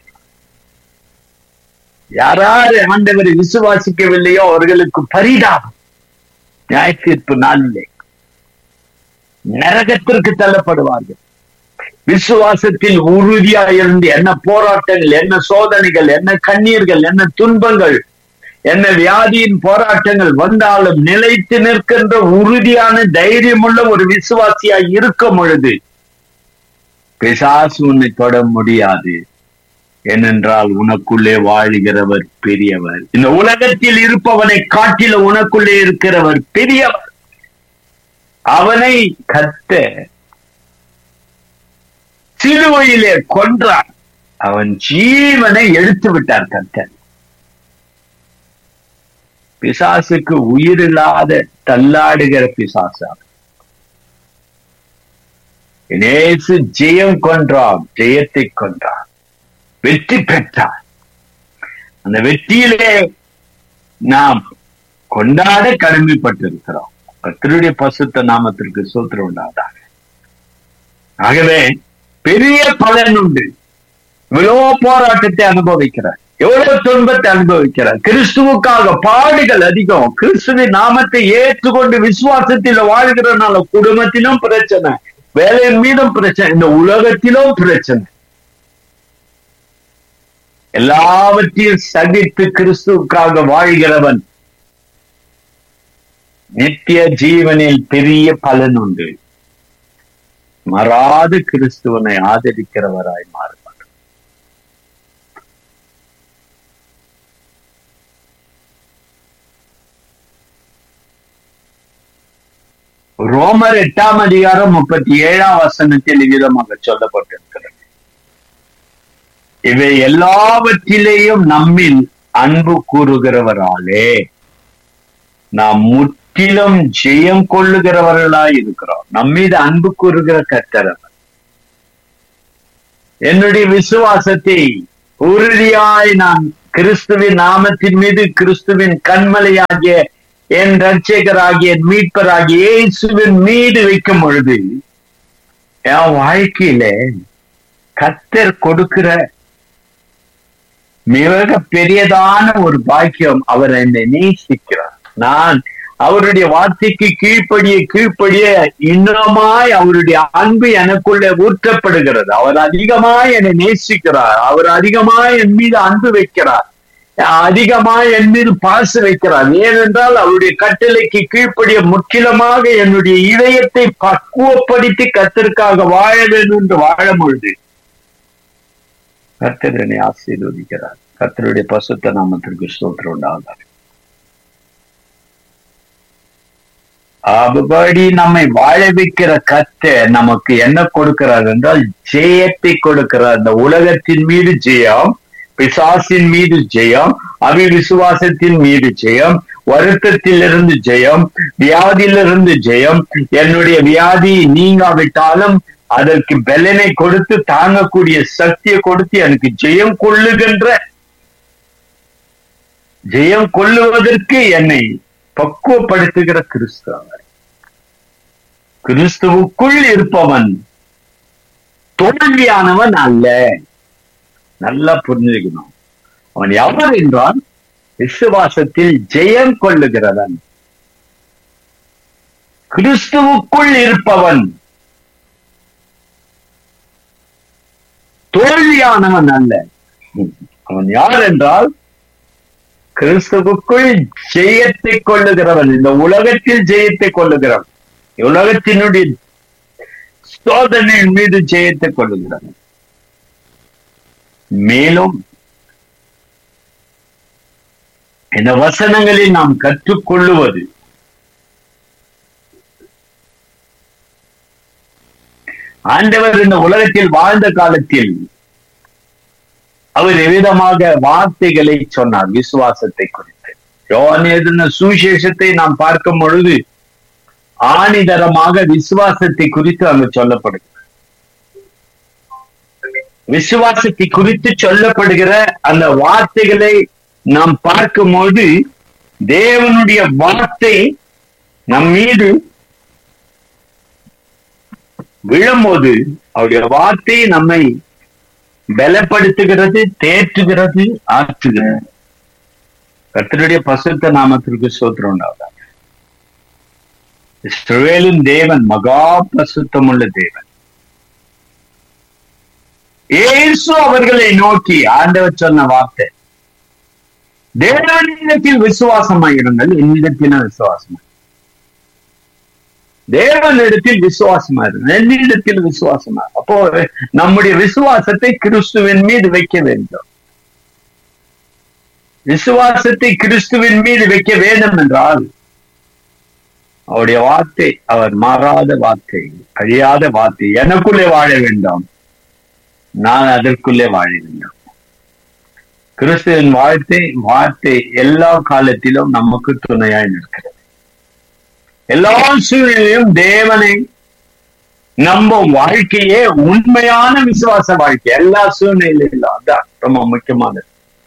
யாராரு ஆண்டவரை விசுவாசிக்கவில்லையோ அவர்களுக்கு பரிதாபம் நியாய தீர்ப்பு நாளிலே நரகத்திற்கு தள்ளப்படுவார்கள் விசுவாசத்தில் உறுதியா இருந்து என்ன போராட்டங்கள் என்ன சோதனைகள் என்ன கண்ணீர்கள் என்ன துன்பங்கள் என்ன வியாதியின் போராட்டங்கள் வந்தாலும் நிலைத்து நிற்கின்ற உறுதியான தைரியமுள்ள ஒரு விசுவாசியா இருக்கும் பொழுது பிசாசு உன்னை தொட முடியாது ஏனென்றால் உனக்குள்ளே வாழுகிறவர் பெரியவர் இந்த உலகத்தில் இருப்பவனை காட்டில உனக்குள்ளே இருக்கிறவர் பெரியவர் அவனை கத்த சிலுவையிலே கொன்றார் அவன் ஜீவனை எடுத்து விட்டார் கர்த்தர் பிசாசுக்கு உயிரில்லாத தள்ளாடுகிற பிசாசு அவன். இயேசு ஜெயம் கொன்றான் ஜெயத்தை கொன்றான் வெற்றி பெற்றார் அந்த வெற்றியிலே நாம் கொண்டாட கடமைப்பட்டிருக்கிறோம் கர்த்தருடைய பசுத்த நாமத்திற்கு சூத்திரம் உண்டாதாக ஆகவே பெரிய பலன் உண்டு இவ்வளவு போராட்டத்தை அனுபவிக்கிறார் எவ்வளவு துன்பத்தை அனுபவிக்கிறார் கிறிஸ்துவுக்காக பாடுகள் அதிகம் கிறிஸ்துவின் நாமத்தை ஏற்றுக்கொண்டு விசுவாசத்தில் வாழ்கிறனால குடும்பத்திலும் பிரச்சனை வேலையின் மீதும் பிரச்சனை இந்த உலகத்திலும் பிரச்சனை எல்லாவற்றையும் சகித்து கிறிஸ்துவுக்காக வாழ்கிறவன் நித்திய ஜீவனில் பெரிய பலன் உண்டு மறாது கிறிஸ்துவனை ஆதரிக்கிறவராய் மாறுவார் ரோமர் எட்டாம் அதிகாரம் முப்பத்தி ஏழாம் வசனத்தில் விதமாக சொல்லப்பட்டிருக்கிறது இவை எல்லாவற்றிலேயும் நம்மில் அன்பு கூறுகிறவராலே நாம் முற்றிலும் ஜெயம் கொள்ளுகிறவர்களாய் இருக்கிறோம் நம்மீது அன்பு கூறுகிற கர்த்தர் அவர். என்னுடைய விசுவாசத்தை உறுதியாய் நான் கிறிஸ்துவின் நாமத்தின் மீது கிறிஸ்துவின் கண்மலையாகிய என் ரட்சகராகிய என் மீட்பராகிய இயேசுவின் மீது வைக்கும் பொழுது என் வாழ்க்கையில கத்தர் கொடுக்கிற மிக பெரியதான ஒரு பாக்கியம் அவர் என்னை நேசிக்கிறார் நான் அவருடைய வார்த்தைக்கு கீழ்ப்படிய கீழ்ப்படிய இன்னமாய் அவருடைய அன்பு எனக்குள்ளே ஊற்றப்படுகிறது அவர் அதிகமாய் என்னை நேசிக்கிறார் அவர் அதிகமாய் என் மீது அன்பு வைக்கிறார் அதிகமாய் என் மீது பாசு வைக்கிறார் ஏனென்றால் அவருடைய கட்டளைக்கு கீழ்ப்படிய முற்றிலுமாக என்னுடைய இதயத்தை பக்குவப்படுத்தி கத்திற்காக வாழ வேண்டும் என்று வாழ பொழுது கர்த்தர் என்னை ஆசீர்வதிக்கிறார் கர்த்தருடைய பசுத்த நாமத்திற்கு ஸ்தோத்திரம் உண்டாகிறார் அதுபடி நம்மை வாழ வைக்கிற கத்த நமக்கு என்ன கொடுக்கிறார் என்றால் ஜெயத்தை கொடுக்கிறார் இந்த உலகத்தின் மீது ஜெயம் பிசாசின் மீது ஜெயம் அவிவிசுவாசத்தின் மீது ஜெயம் வருத்தத்திலிருந்து ஜெயம் வியாதியிலிருந்து ஜெயம் என்னுடைய வியாதி நீங்காவிட்டாலும் அதற்கு பலனை கொடுத்து தாங்கக்கூடிய சக்தியை கொடுத்து எனக்கு ஜெயம் கொள்ளுகின்ற ஜெயம் கொள்ளுவதற்கு என்னை பக்குவப்படுத்துகிற கிறிஸ்து அவர் கிறிஸ்துவுக்குள் இருப்பவன் தோல்வியானவன் அல்ல நல்லா புரிஞ்சுக்கணும் அவன் எவர் என்றால் விசுவாசத்தில் ஜெயம் கொள்ளுகிறவன் கிறிஸ்துவுக்குள் இருப்பவன் தோல்வியானவன் அல்ல அவன் யார் என்றால் கிறிஸ்துவுக்குள் ஜெயத்தை கொள்ளுகிறவன் இந்த உலகத்தில் ஜெயத்தை கொள்ளுகிறவன் உலகத்தினுடைய சோதனையின் மீது ஜெயத்தை கொள்ளுகிறவன் மேலும் இந்த வசனங்களில் நாம் கற்றுக்கொள்ளுவது ஆண்டவர் இந்த உலகத்தில் வாழ்ந்த காலத்தில் அவர் எவ்விதமாக வார்த்தைகளை சொன்னார் விசுவாசத்தை குறித்து யோவான் எழுதின சுவிசேஷத்தை நாம் பார்க்கும் பொழுது ஆணிதரமாக விசுவாசத்தை குறித்து அங்கு சொல்லப்படுகிறது விசுவாசத்தை குறித்து சொல்லப்படுகிற அந்த வார்த்தைகளை நாம் பார்க்கும்போது தேவனுடைய வார்த்தை நம் மீது விழும்போது அவருடைய வார்த்தை நம்மை பலப்படுத்துகிறது தேற்றுகிறது ஆற்றுகிறது கர்த்தருடைய பசுத்த நாமத்திற்கு சோத்திரம் உண்டாவதாக இஸ்ரவேலின் தேவன் மகா பசுத்தமுள்ள தேவன் ஏசு அவர்களை நோக்கி ஆண்டவர் சொன்ன வார்த்தை தேவனிடத்தில் விசுவாசமாயிருங்கள் என்னிடத்தின விசுவாசம் தேவனிடத்தில் விசுவாசமா இருக்கு என்னிடத்தில் விசுவாசமா இரு. அப்போ நம்முடைய விசுவாசத்தை கிறிஸ்துவின் மீது வைக்க வேண்டும் விசுவாசத்தை கிறிஸ்துவின் மீது வைக்க வேண்டும் என்றால் அவருடைய வார்த்தை அவர் மாறாத வார்த்தை அழியாத வார்த்தை எனக்குள்ளே வாழ வேண்டாம் நான் அதற்குள்ளே வாழ வேண்டும் கிறிஸ்துவின் வாழ்த்தை வார்த்தை எல்லா காலத்திலும் நமக்கு துணையாய் நிற்கிறது எல்லா சூழ்நிலையும் தேவனை நம்பும் வாழ்க்கையே உண்மையான விசுவாச வாழ்க்கை எல்லா சூழ்நிலையிலும் அதான் ரொம்ப முக்கியமானது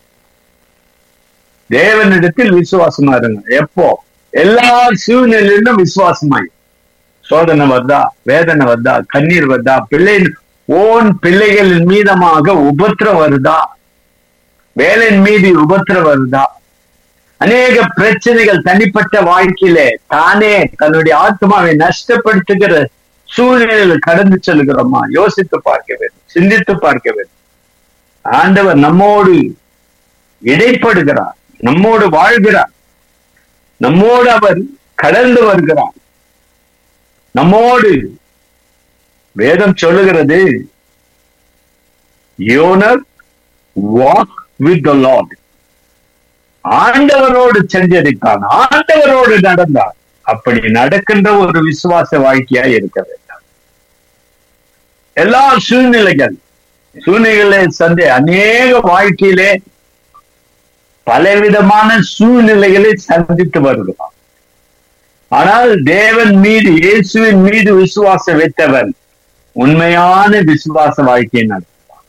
தேவனிடத்தில் விசுவாசமா இருங்க எப்போ எல்லா சூழ்நிலையிலும் விசுவாசமாய் சோதனை வருதா வேதனை வருதா கண்ணீர் வருதா பிள்ளை ஓன் பிள்ளைகளின் மீதமாக உபத்திரம் வருதா வேலையின் மீது உபத்திரம் வருதா அநேக பிரச்சனைகள் தனிப்பட்ட வாழ்க்கையிலே தானே தன்னுடைய ஆத்மாவை நஷ்டப்படுத்துகிற சூழ்நிலையில் கடந்து செல்கிறோமா யோசித்து பார்க்க வேண்டும் சிந்தித்து பார்க்க வேண்டும் ஆண்டவர் நம்மோடு இடைப்படுகிறார் நம்மோடு வாழ்கிறார் நம்மோடு அவர் கடந்து வருகிறார் நம்மோடு வேதம் சொல்லுகிறது யோனர் வாக் வித் த லார்ட் ஆண்டவரோடு செஞ்சரித்தான் ஆண்டவரோடு நடந்தார் அப்படி நடக்கின்ற ஒரு விசுவாச வாழ்க்கையா இருக்க வேண்டாம் எல்லா சூழ்நிலைகள் சூழ்நிலைகளை சந்தை அநேக வாழ்க்கையிலே பலவிதமான சூழ்நிலைகளை சந்தித்து வருகிறான் ஆனால் தேவன் மீது இயேசுவின் மீது விசுவாசம் வைத்தவன் உண்மையான விசுவாச வாழ்க்கையை நடத்துவான்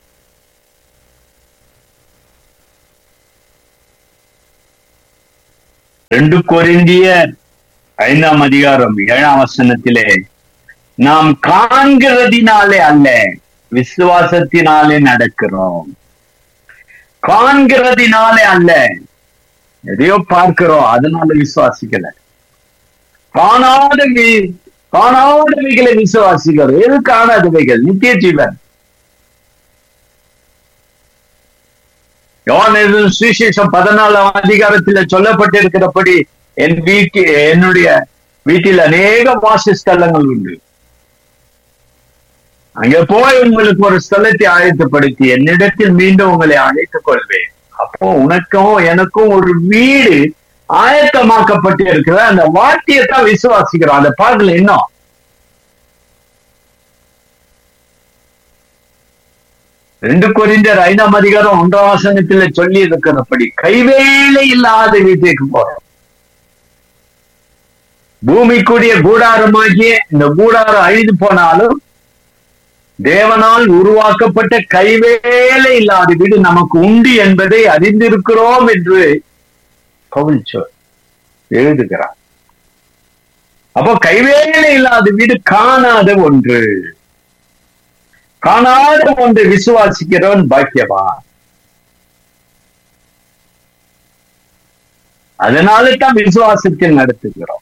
ரெண்டு கொரிந்தியர் ஐந்தாம் அதிகாரம் ஏழாம் வசனத்திலே நாம் காண்கிறதினாலே அல்ல விசுவாசத்தினாலே நடக்கிறோம் காண்கிறதினாலே அல்ல எதையோ பார்க்கிறோம் அதனால விசுவாசிக்கல காணாத வி- காணாதவைகளை விசுவாசிக்கிறோம் எது காணாதவைகள் நித்திய ஜீவன் யோவான் சுவிசேஷம் பதினாலாம் அதிகாரத்தில் சொல்லப்பட்டிருக்கிறபடி என் வீட்டு என்னுடைய வீட்டில் அநேக வாசஸ்தலங்கள் உண்டு அங்க போய் உங்களுக்கு ஒரு ஸ்தலத்தை ஆயத்தப்படுத்தி என்னிடத்தில் மீண்டும் உங்களை அழைத்துக் கொள்வேன் அப்போ உனக்கும் எனக்கும் ஒரு வீடு ஆயத்தமாக்கப்பட்டு இருக்கிற அந்த வார்த்தையை தான் விசுவாசிக்கிறோம் அந்த பார்க்கல இன்னும் ரெண்டு கொரிந்தர் ஐந்தாம் அதிகாரம் ஒன்றாம் வசனத்துல சொல்லி இருக்கிறபடி கைவேலை இல்லாத வீட்டுக்கு போறோம் பூமிக்குரிய கூடாரமாகிய இந்த கூடாரம் அழிந்து போனாலும் தேவனால் உருவாக்கப்பட்ட கைவேலை இல்லாத வீடு நமக்கு உண்டு என்பதை அறிந்திருக்கிறோம் என்று பவுல் சொல் எழுதுகிறார் அப்போ கைவேலை இல்லாத வீடு காணாத ஒன்று காணாத ஒன்றை விசுவாசிக்கிறவன் பாக்கியவான் அதனால தான் விசுவாசத்தில் நடத்துகிறோம்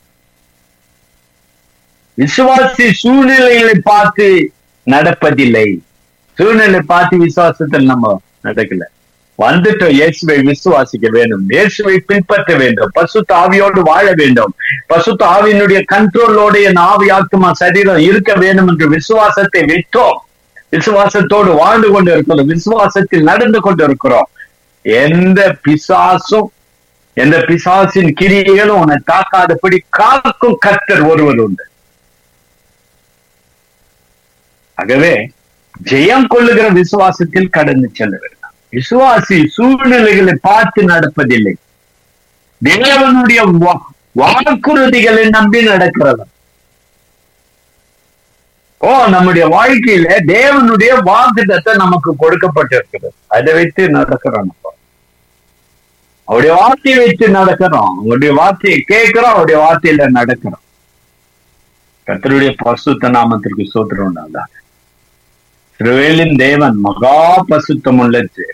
விசுவாசி சூழ்நிலைகளை பார்த்து நடப்பதில்லை சூழ்நிலை பார்த்து விசுவாசத்தில் நம்ம நடக்கல வந்துட்டோம் இயேசுவை விசுவாசிக்க வேண்டும் இயேசுவை பின்பற்ற வேண்டும் பசுத்த ஆவியோடு வாழ வேண்டும் பசுத்த ஆவியினுடைய கண்ட்ரோலோட என் ஆவி ஆத்மா சரீரம் இருக்க வேண்டும் என்று விசுவாசத்தை விட்டோம் விசுவாசத்தோடு வாழ்ந்து கொண்டு இருக்கிறோம் விசுவாசத்தில் நடந்து கொண்டு இருக்கிறோம் எந்த பிசாசும் எந்த பிசாசின் கிரியைகளும் உன்னை தாக்காதபடி காக்கும் கர்த்தர் ஒருவர் உண்டு ஆகவே ஜெயம் கொள்ளுகிற விசுவாசத்தில் கடந்து செல்ல வேண்டாம் விசுவாசி சூழ்நிலைகளை பார்த்து நடப்பதில்லை தேவனுடைய வா- வாக்குறுதிகளை நம்பி நடக்கிறவர் ஓ நம்முடைய வாழ்க்கையில தேவனுடைய வாக்குதத்தை நமக்கு கொடுக்கப்பட்டிருக்கிறது அதை வைத்து நடக்கிறோம் நம்ம அவருடைய வார்த்தையை வைத்து நடக்கிறோம் அவருடைய வார்த்தையை கேட்கிறோம் அவருடைய வார்த்தையில நடக்கிறோம் கர்த்தருடைய பசுத்த நாமத்திற்கு சோத்திரம் உண்டாதான் திருவேலின் தேவன் மகா பசுத்தமுள்ள தேவன்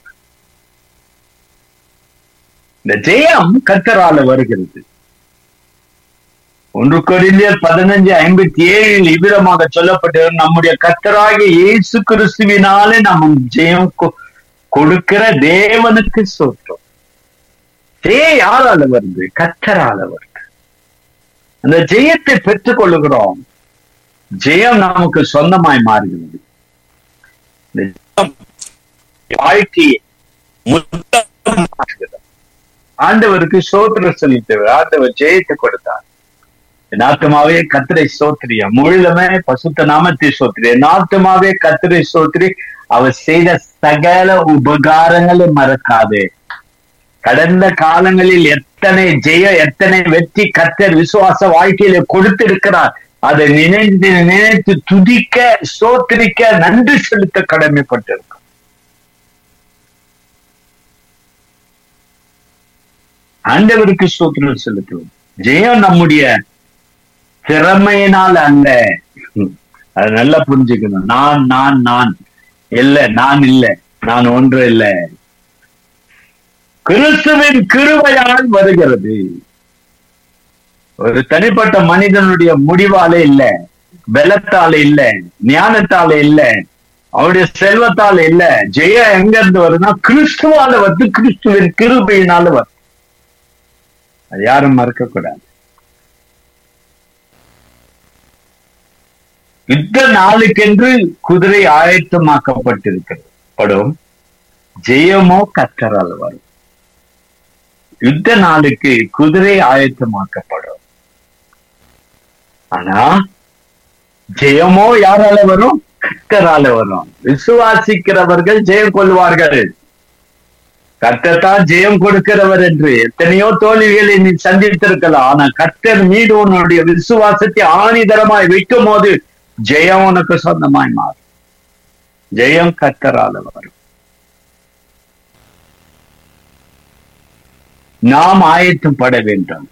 இந்த ஜெயம் கர்த்தரால வருகிறது ஒன்று கொரிந்தியர் பதினஞ்சு ஐம்பத்தி ஏழில் இவ்விதமாக சொல்லப்பட்டது நம்முடைய கர்த்தராகிய இயேசு கிறிஸ்துவினாலே நம்ம ஜெயம் கொ- கொடுக்கிற தேவனுக்கு சோத்திரம் ஜெயம் யாரால வருது கர்த்தரால வருது அந்த ஜெயத்தை பெற்றுக் கொள்ளுகிறோம் ஜெயம் நமக்கு சொந்தமாய் மாறுகிறது இந்த ஜெயம் வாழ்க்கையை முத்தமாக்குகிறது. ஆண்டவருக்கு சோத்திர செலுத்தவர் ஆண்டவர் ஜெயத்தை கொடுத்தார் என் ஆத்மாவே கத்திரை சோத்திரிய முழுதுமே பசுத்த நாமத்தை சோத்திரிய என் ஆத்மாவே கத்திரை சோத்திரி அவர் செய்த சகல உபகாரங்களை மறக்காதே கடந்த காலங்களில் எத்தனை ஜெய எத்தனை வெற்றி கத்தர் விசுவாச வாழ்க்கையில கொடுத்திருக்கிறார் அதை நினைந்து நினைத்து துதிக்க சோத்திரிக்க நன்றி செலுத்த கடமைப்பட்டிருக்கும் ஆண்டவருக்கு சோத்திரம் செலுத்துவோம் ஜெயம் நம்முடைய திறமையினால் அல்ல அது நல்லா புரிஞ்சுக்கணும் நான் நான் நான் இல்ல நான் இல்ல நான் ஒன்று இல்ல கிறிஸ்துவின் கிருபையால் வருகிறது ஒரு தனிப்பட்ட மனிதனுடைய முடிவாலே இல்ல பலத்தால இல்ல ஞானத்தால இல்ல அவருடைய செல்வத்தால இல்ல ஜெயம் எங்க இருந்து வருதுன்னா கிறிஸ்துவால வந்து கிறிஸ்துவின் கிருபையினால வருது அது யாரும் மறக்க கூடாது யுத்த நாளுக்கென்று குதிரை ஆயத்தமாக்கப்பட்டிருக்கிறது படும் ஜெயமோ கத்தரால் வரும் யுத்த நாளுக்கு குதிரை ஆயத்தமாக்கப்படும் ஆனா ஜெயமோ யாரால வரும் கத்தரால வரும் விசுவாசிக்கிறவர்கள் ஜெயம் கொள்வார்கள் கர்த்தத்தான் ஜெயம் கொடுக்கிறவர் என்று எத்தனையோ தோல்விகளை நீ சந்தித்திருக்கலாம் ஆனா கர்த்தர் மீது உன்னுடைய விசுவாசத்தை ஆணிதரமாய் வைக்கும் போது ஜெயம் உனக்கு சொந்தமாய் மாறும் ஜெயம் கர்த்தரால வரும் நாம் ஆயத்தம் பட வேண்டும்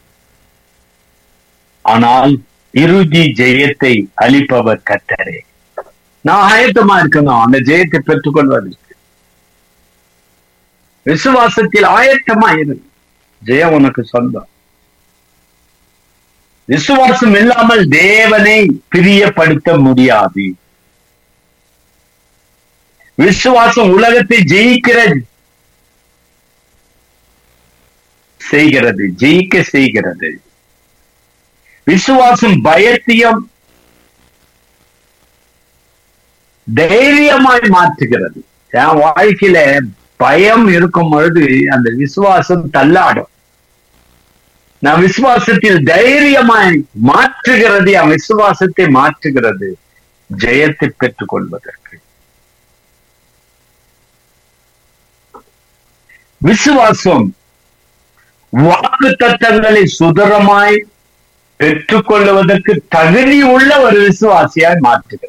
ஆனால் இறுதி ஜெயத்தை அளிப்பவர் கர்த்தரே நான் ஆயத்தமா இருக்கணும் அந்த ஜெயத்தை பெற்றுக்கொள்வதற்கு விசுவாசத்தில் ஆயத்தமா இரு ஜெயம் உனக்கு சொந்தம் விசுவாசம் இல்லாமல் தேவனை பிரியப்படுத்த முடியாது விசுவாசம் உலகத்தை ஜெயிக்கிற செய்கிறது ஜெயிக்க செய்கிறது விசுவாசம் பயத்தையும் தைரியமாய் மாற்றுகிறது என் வாழ்க்கையில பயம் இருக்கும் பொழுது அந்த விசுவாசம் தள்ளாடும் நான் விசுவாசத்தில் தைரியமாய் மாற்றுகிறது என் விசுவாசத்தை மாற்றுகிறது ஜெயத்தை பெற்றுக் கொள்வதற்கு விசுவாசம் வாக்கு தத்தங்களை சுதரமாய் பெற்றுக்கொள்வதற்கு தகுதி உள்ள ஒரு விசுவாசியாய் மாற்றுகிறது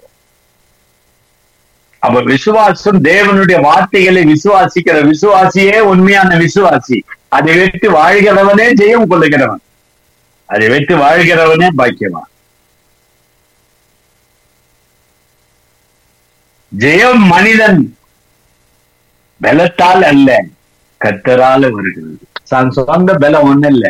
அப்ப விசுவாசம் தேவனுடைய வார்த்தைகளை விசுவாசிக்கிற விசுவாசியே உண்மையான விசுவாசி அதை வைத்து வாழ்கிறவனே ஜெயம் கொள்ளுகிறவன் அதை வைத்து வாழ்கிறவனே பாக்கியவான் ஜெயம் மனிதன் பலத்தால் அல்ல கத்தரால வருகிறது தான் சொந்த பலம் ஒண்ணு இல்ல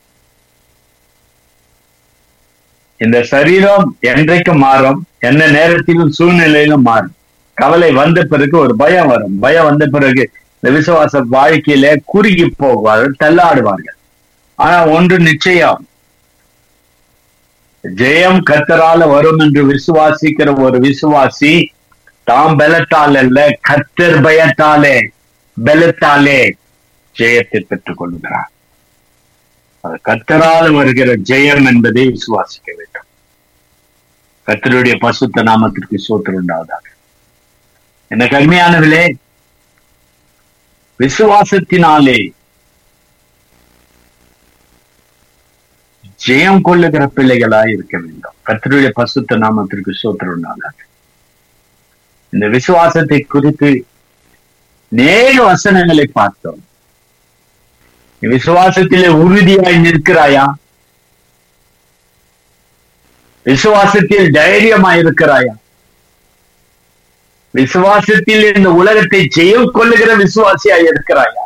இந்த சரீரம் என்றைக்கும் மாறும் எந்த நேரத்திலும் சூழ்நிலையிலும் மாறும் கவலை வந்த பிறகு ஒரு பயம் வரும் பயம் வந்த பிறகு இந்த விசுவாச வாழ்க்கையில குறுகி போவார்கள் தள்ளாடுவார்கள் ஆனா ஒன்று நிச்சயம் ஜெயம் கத்தரால வரும் என்று விசுவாசிக்கிற ஒரு விசுவாசி தாம் பலத்தால் அல்ல கத்தர் பயத்தாலே பலத்தாலே ஜெயத்தை பெற்றுக் கொள்கிறார் அது கத்தரால் வருகிற ஜெயம் என்பதை விசுவாசிக்க வேண்டும் கத்தருடைய பசுத்த நாமத்திற்கு சோத்திரம் உண்டாவதாக என்ன கடுமையானவிலே விசுவாசத்தினாலே ஜெயம் கொள்ளுகிற பிள்ளைகளாய் இருக்க வேண்டும் கத்தருடைய பசுத்த நாமத்திற்கு சோத்திரம் உண்டாவதாக இந்த விசுவாசத்தை குறித்து நேரு வசனங்களை பார்த்தோம் விசுவாசத்திலே உறுதியாய் நிற்கிறாயா விசுவாசத்தில் தைரியமாய் இருக்கிறாயா விசுவாசத்தில் இந்த உலகத்தை ஜெயம் கொள்ளுகிற விசுவாசியாய் இருக்கிறாயா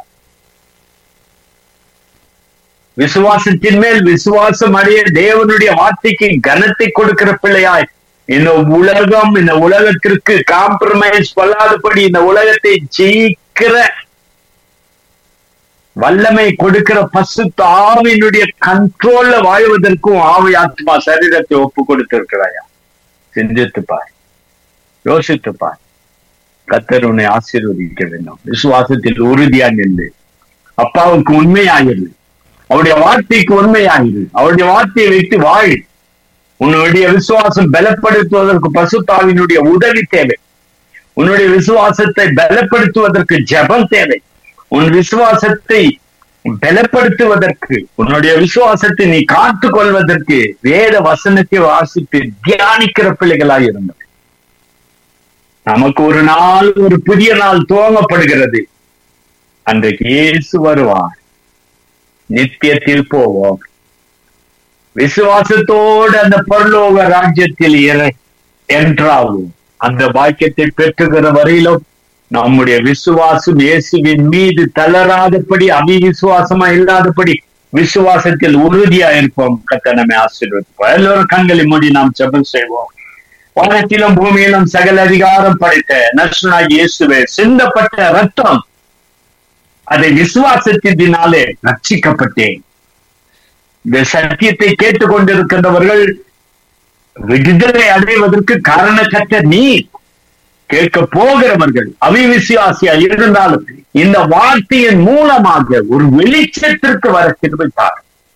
விசுவாசத்தின் மேல் விசுவாசம் அடைய தேவனுடைய வார்த்தைக்கு கனத்தை கொடுக்கிற பிள்ளையாய் இந்த உலகம் இந்த உலகத்திற்கு காம்ப்ரமைஸ் கொள்ளாதபடி இந்த உலகத்தை ஜெயிக்கிற வல்லமை கொடுக்கிற பசு ஆவியினுடைய கண்ட்ரோல்ல வாழ்வதற்கும் ஆவி ஆத்மா சரீரத்தை ஒப்பு கொடுத்திருக்கிறாயா சிந்தித்து பார் யோசித்து பார் கத்தர் உன்னை ஆசீர்வதிக்க வேண்டும் விசுவாசத்தில் உறுதியா நின்று அப்பாவுக்கு உண்மையாயிரு அவருடைய வார்த்தைக்கு உண்மையாயிரு அவருடைய வார்த்தையை வைத்து வாழ் உன்னுடைய விசுவாசம் பலப்படுத்துவதற்கு பசுத்தாவினுடைய உதவி தேவை உன்னுடைய விசுவாசத்தை பலப்படுத்துவதற்கு ஜெபம் தேவை உன் விசுவாசத்தை பலப்படுத்துவதற்கு உன்னுடைய விசுவாசத்தை நீ காத்துக் கொள்வதற்கு வேத வசனத்தை வாசித்து தியானிக்கிற பிள்ளைகளாய் இருந்தது நமக்கு ஒரு நாள் ஒரு புதிய நாள் துவங்கப்படுகிறது அன்றைக்கு இயேசு வருவார் நித்தியத்தில் போவோம் விசுவாசத்தோடு அந்த பரலோக ராஜ்யத்தில் இறை என்றாவும் அந்த பாக்கியத்தை பெற்றுகிற வரையிலும் நம்முடைய விசுவாசம் இயேசுவின் மீது தளராதபடி அவிவிசுவாசமா இல்லாதபடி விசுவாசத்தில் உறுதியா இருப்போம் கத்த நம்மை ஆசீர்வதிப்போம் எல்லோரும் கண்களை மூடி நாம் ஜெபம் செய்வோம் வானத்திலும் பூமியிலும் சகல அதிகாரம் படைத்த நஷ்டனாகி இயேசுவே சிந்தப்பட்ட ரத்தம் அதை விசுவாசத்தினாலே ரட்சிக்கப்பட்டேன் இந்த சத்தியத்தை கேட்டுக்கொண்டிருக்கின்றவர்கள் விடுதலை அடைவதற்கு காரணக்கற்ற நீ கேட்க போகிறவர்கள் அவிவிசுவாசியா இருந்தாலும் இந்த வார்த்தையின் மூலமாக ஒரு வெளிச்சத்திற்கு வர திரும்பித்தார்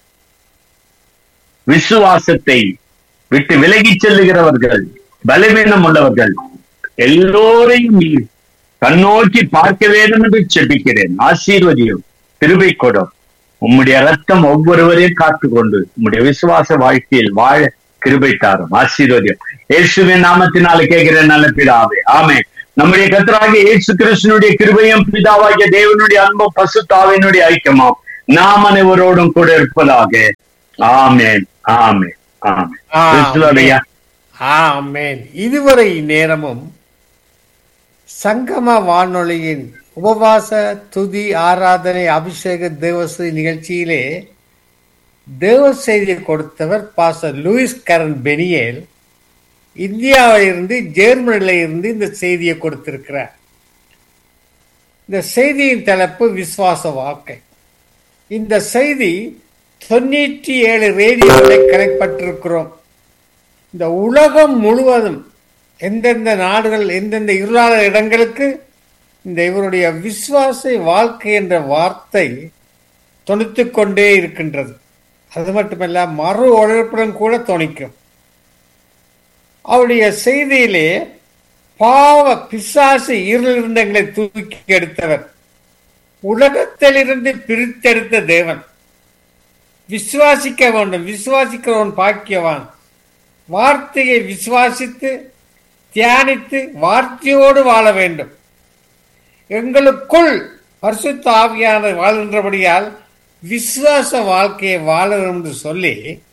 விசுவாசத்தை விட்டு விலகி செல்லுகிறவர்கள் பலவீனம் உள்ளவர்கள் எல்லோரையும் நீ கண்ணோக்கி பார்க்க வேண்டும் என்று செபிக்கிறேன் ஆசீர்வதியும் திருவை கொடும் உம்முடைய ரத்தம் ஒவ்வொருவரையும் காத்துக்கொண்டு உம்முடைய விசுவாச வாழ்க்கையில் வாழ கிருபை தாரும் ஆசீர்வதியம் இயேசுவின் நாமத்தினால கேட்கிறேன் நல்ல பிதாவே ஆமே நம்முடைய கத்தராகிய இயேசு கிருஷ்ணனுடைய கிருபையும் பிதாவாகிய தேவனுடைய அன்பும் பசு தாவினுடைய ஐக்கியமாம் நாம் அனைவரோடும் கூட இருப்பதாக ஆமேன் ஆமேன் ஆமேன் கிறிஸ்துவையா ஆமென் இதுவரை நேரமும் சங்கம வானொலியின் உபவாச துதி ஆராதனை அபிஷேக தேவஸ்ரீ நிகழ்ச்சியிலே தேவ செய்தியை கொடுத்தவர் பாச லூயிஸ் கரன் பெனியேல் இந்தியாவில் இருந்து ஜெர்மனில இருந்து இந்த செய்தியை கொடுத்திருக்கிறார் இந்த செய்தியின் தலைப்பு விசுவாச வாழ்க்கை இந்த செய்தி தொண்ணூற்றி ஏழு ரேடியோவில் கரைப்பட்டிருக்கிறோம் இந்த உலகம் முழுவதும் எந்தெந்த நாடுகள் எந்தெந்த இருளாத இடங்களுக்கு இந்த இவருடைய விசுவாச வாழ்க்கை என்ற வார்த்தை தொணித்து கொண்டே இருக்கின்றது அது மட்டுமல்ல மறு உழைப்புடன் கூட தொணிக்கும் அவருடைய செய்தியிலே பாவ பிசாசு இருளிலிருந்து எங்களை தூக்கி எடுத்தவர் உலகத்திலிருந்து பிரித்தெடுத்த தேவன் விசுவாசிக்க வேண்டும் விசுவாசிக்கிறவன் பாக்கியவான் வார்த்தையை விசுவாசித்து தியானித்து வார்த்தையோடு வாழ வேண்டும் எங்களுக்குள் பரிசுத்த ஆவியான வாழ்கின்றபடியால் விசுவாச வாழ்க்கையை வாழ வேண்டும் என்று சொல்லி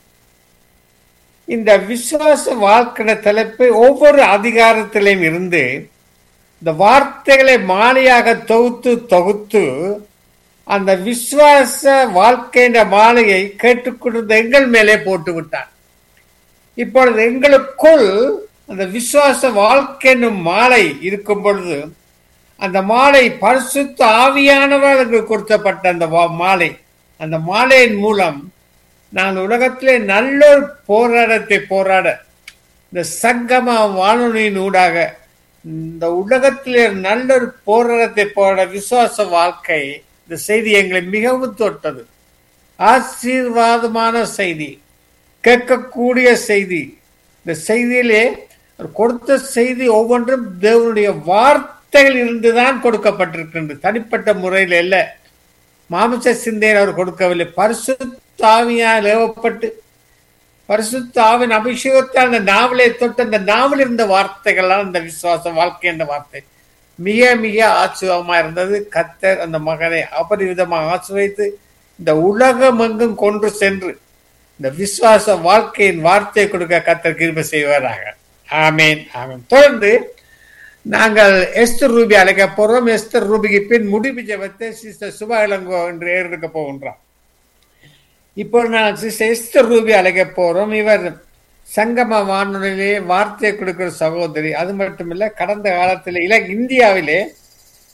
இந்த விசுவாச வாழ்க்கை தலைப்பை ஒவ்வொரு அதிகாரத்திலையும் இருந்து இந்த வார்த்தைகளை மாலையாக தொகுத்து தொகுத்து அந்த விசுவாச வாழ்க்கையின் மாலையை கேட்டுக்கொண்டிருந்த எங்கள் மேலே போட்டு விட்டார் இப்பொழுது எங்களுக்குள் அந்த விசுவாச வாழ்க்கை என்னும் மாலை இருக்கும் பொழுது அந்த மாலை பரிசுத்த ஆவியானவர்களுக்கு கொடுத்தப்பட்ட அந்த மாலை அந்த மாலையின் மூலம் நான் உலகத்திலே நல்ல ஒரு போராட்டத்தை போராட இந்த சங்கம வானொலியின் ஊடாக இந்த உலகத்திலே நல்ல ஒரு போராட்டத்தை போராட விசுவாச வாழ்க்கை இந்த செய்தி எங்களை மிகவும் தொட்டது ஆசீர்வாதமான செய்தி கேட்கக்கூடிய செய்தி இந்த செய்தியிலே கொடுத்த செய்தி ஒவ்வொன்றும் தேவனுடைய வார்த்தைகள் இருந்துதான் கொடுக்கப்பட்டிருக்கின்றது தனிப்பட்ட முறையில் அல்ல மாமிச சிந்தையில் அவர் கொடுக்கவில்லை பரிசுத்தாவியால் ஏவப்பட்டு பரிசுத்தாவின் அபிஷேகத்தால் அந்த நாவலை தொட்டு அந்த நாவல் இருந்த வார்த்தைகள்லாம் அந்த விசுவாச வாழ்க்கை என்ற வார்த்தை மிக மிக ஆச்சரியமா இருந்தது கத்தர் அந்த மகனை அபரிவிதமாக ஆசிர்வைத்து இந்த உலகம் எங்கும் கொண்டு சென்று இந்த விசுவாச வாழ்க்கையின் வார்த்தையை கொடுக்க கத்தர் கிருப செய்வாராக ஆமேன் ஆமேன் தொடர்ந்து நாங்கள் எஸ்தர் ரூபி அழைக்க போறோம் எஸ்தர் ரூபிக்கு பின் முடிவு ஜபத்தை சிஸ்டர் சுபா இளங்கோ என்று ஏறெடுக்க போகின்றோம் இப்போ நான் சிஸ்டர் எஸ்தர் ரூபி அழைக்க போறோம் இவர் சங்கம வானொலியிலே வார்த்தையை கொடுக்கிற சகோதரி அது மட்டுமில்ல கடந்த காலத்தில் இல இந்தியாவிலே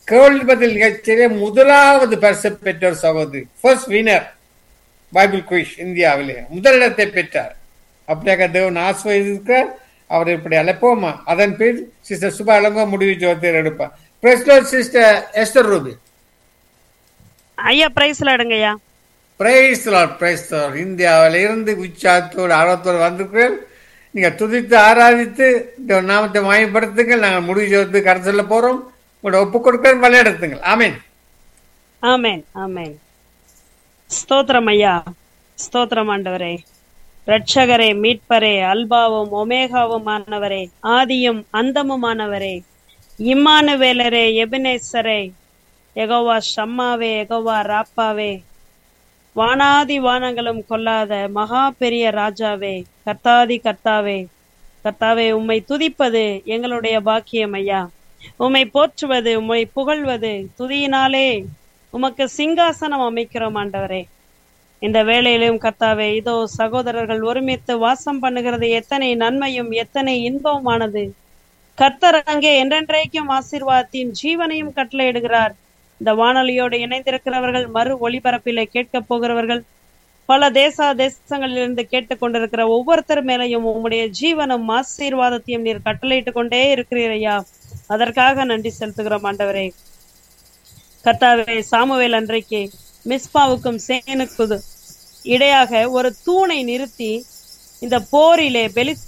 கேள்வி பதில் நிகழ்ச்சியிலே முதலாவது பரிசு பெற்றோர் சகோதரி ஃபர்ஸ்ட் வினர் பைபிள் குயிஷ் இந்தியாவிலே முதலிடத்தை பெற்றார் அப்படியாக தேவன் ஆசிர்வதிக்கிறார் அவரை இப்படி அழைப்போமா அதன் பின் சிஸ்டர் சுபா இளங்கோ முடிவு ஜோதியர் எடுப்பார் பிரஸ்லர் சிஸ்டர் எஸ்டர் ரூபி ஐயா பிரைஸ்ல எடுங்கய்யா பிரைஸ் லார்ட் பிரைஸ் லார்ட் இந்தியாவில இருந்து உற்சாகத்தோடு ஆர்வத்தோடு வந்திருக்கிறேன் நீங்க துதித்து ஆராதித்து இந்த நாமத்தை மாயப்படுத்துங்கள் நாங்கள் முடிவு ஜோத்து கரை சொல்ல போறோம் உங்களோட ஒப்பு கொடுக்க விளையாடுத்துங்கள் ஆமீன் ஆமென் ஆமென் ஸ்தோத்திரம் ஐயா ஸ்தோத்திரம் ஆண்டவரே ரட்சகரே மீட்பரே அல்பாவும் ஒமேகாவுமானவரே ஆதியும் அந்தமுமானவரே இம்மானுவேலரே எபினேசரே எகோவா ஷம்மாவே எகோவா ராப்பாவே வானாதி வானங்களும் கொல்லாத மகா பெரிய ராஜாவே கர்த்தாதி கர்த்தாவே கர்த்தாவே உம்மை துதிப்பது எங்களுடைய பாக்கியம் ஐயா உம்மை போற்றுவது உம்மை புகழ்வது துதியினாலே உமக்கு சிங்காசனம் அமைக்கிறோம் ஆண்டவரே இந்த வேளையிலும் கர்த்தாவே இதோ சகோதரர்கள் ஒருமித்து வாசம் பண்ணுகிறது எத்தனை நன்மையும் எத்தனை இன்பமானது கர்த்தர் அங்கே என்றென்றைக்கும் ஆசீர்வாதத்தின் ஜீவனையும் கட்டளையிடுகிறார் இந்த வானொலியோடு இணைந்திருக்கிறவர்கள் மறு ஒளிபரப்பிலே கேட்கப் போகிறவர்கள் பல தேச தேசங்களிலிருந்து கேட்டுக்கொண்டிருக்கிற ஒவ்வொருத்தர் மேலையும் உம்முடைய ஜீவனும் ஆசீர்வாதத்தையும் நீர் கட்டளையிட்டுக் கொண்டே இருக்கிறீர் ஐயா அதற்காக நன்றி செலுத்துகிறோம் ஆண்டவரே கர்த்தாவே சாமுவேல் அன்றைக்கு மிஸ்பாவுக்கும் சேனுக்கு இடையாக ஒரு தூணை நிறுத்தி இந்த போரிலே பெலிஸ்த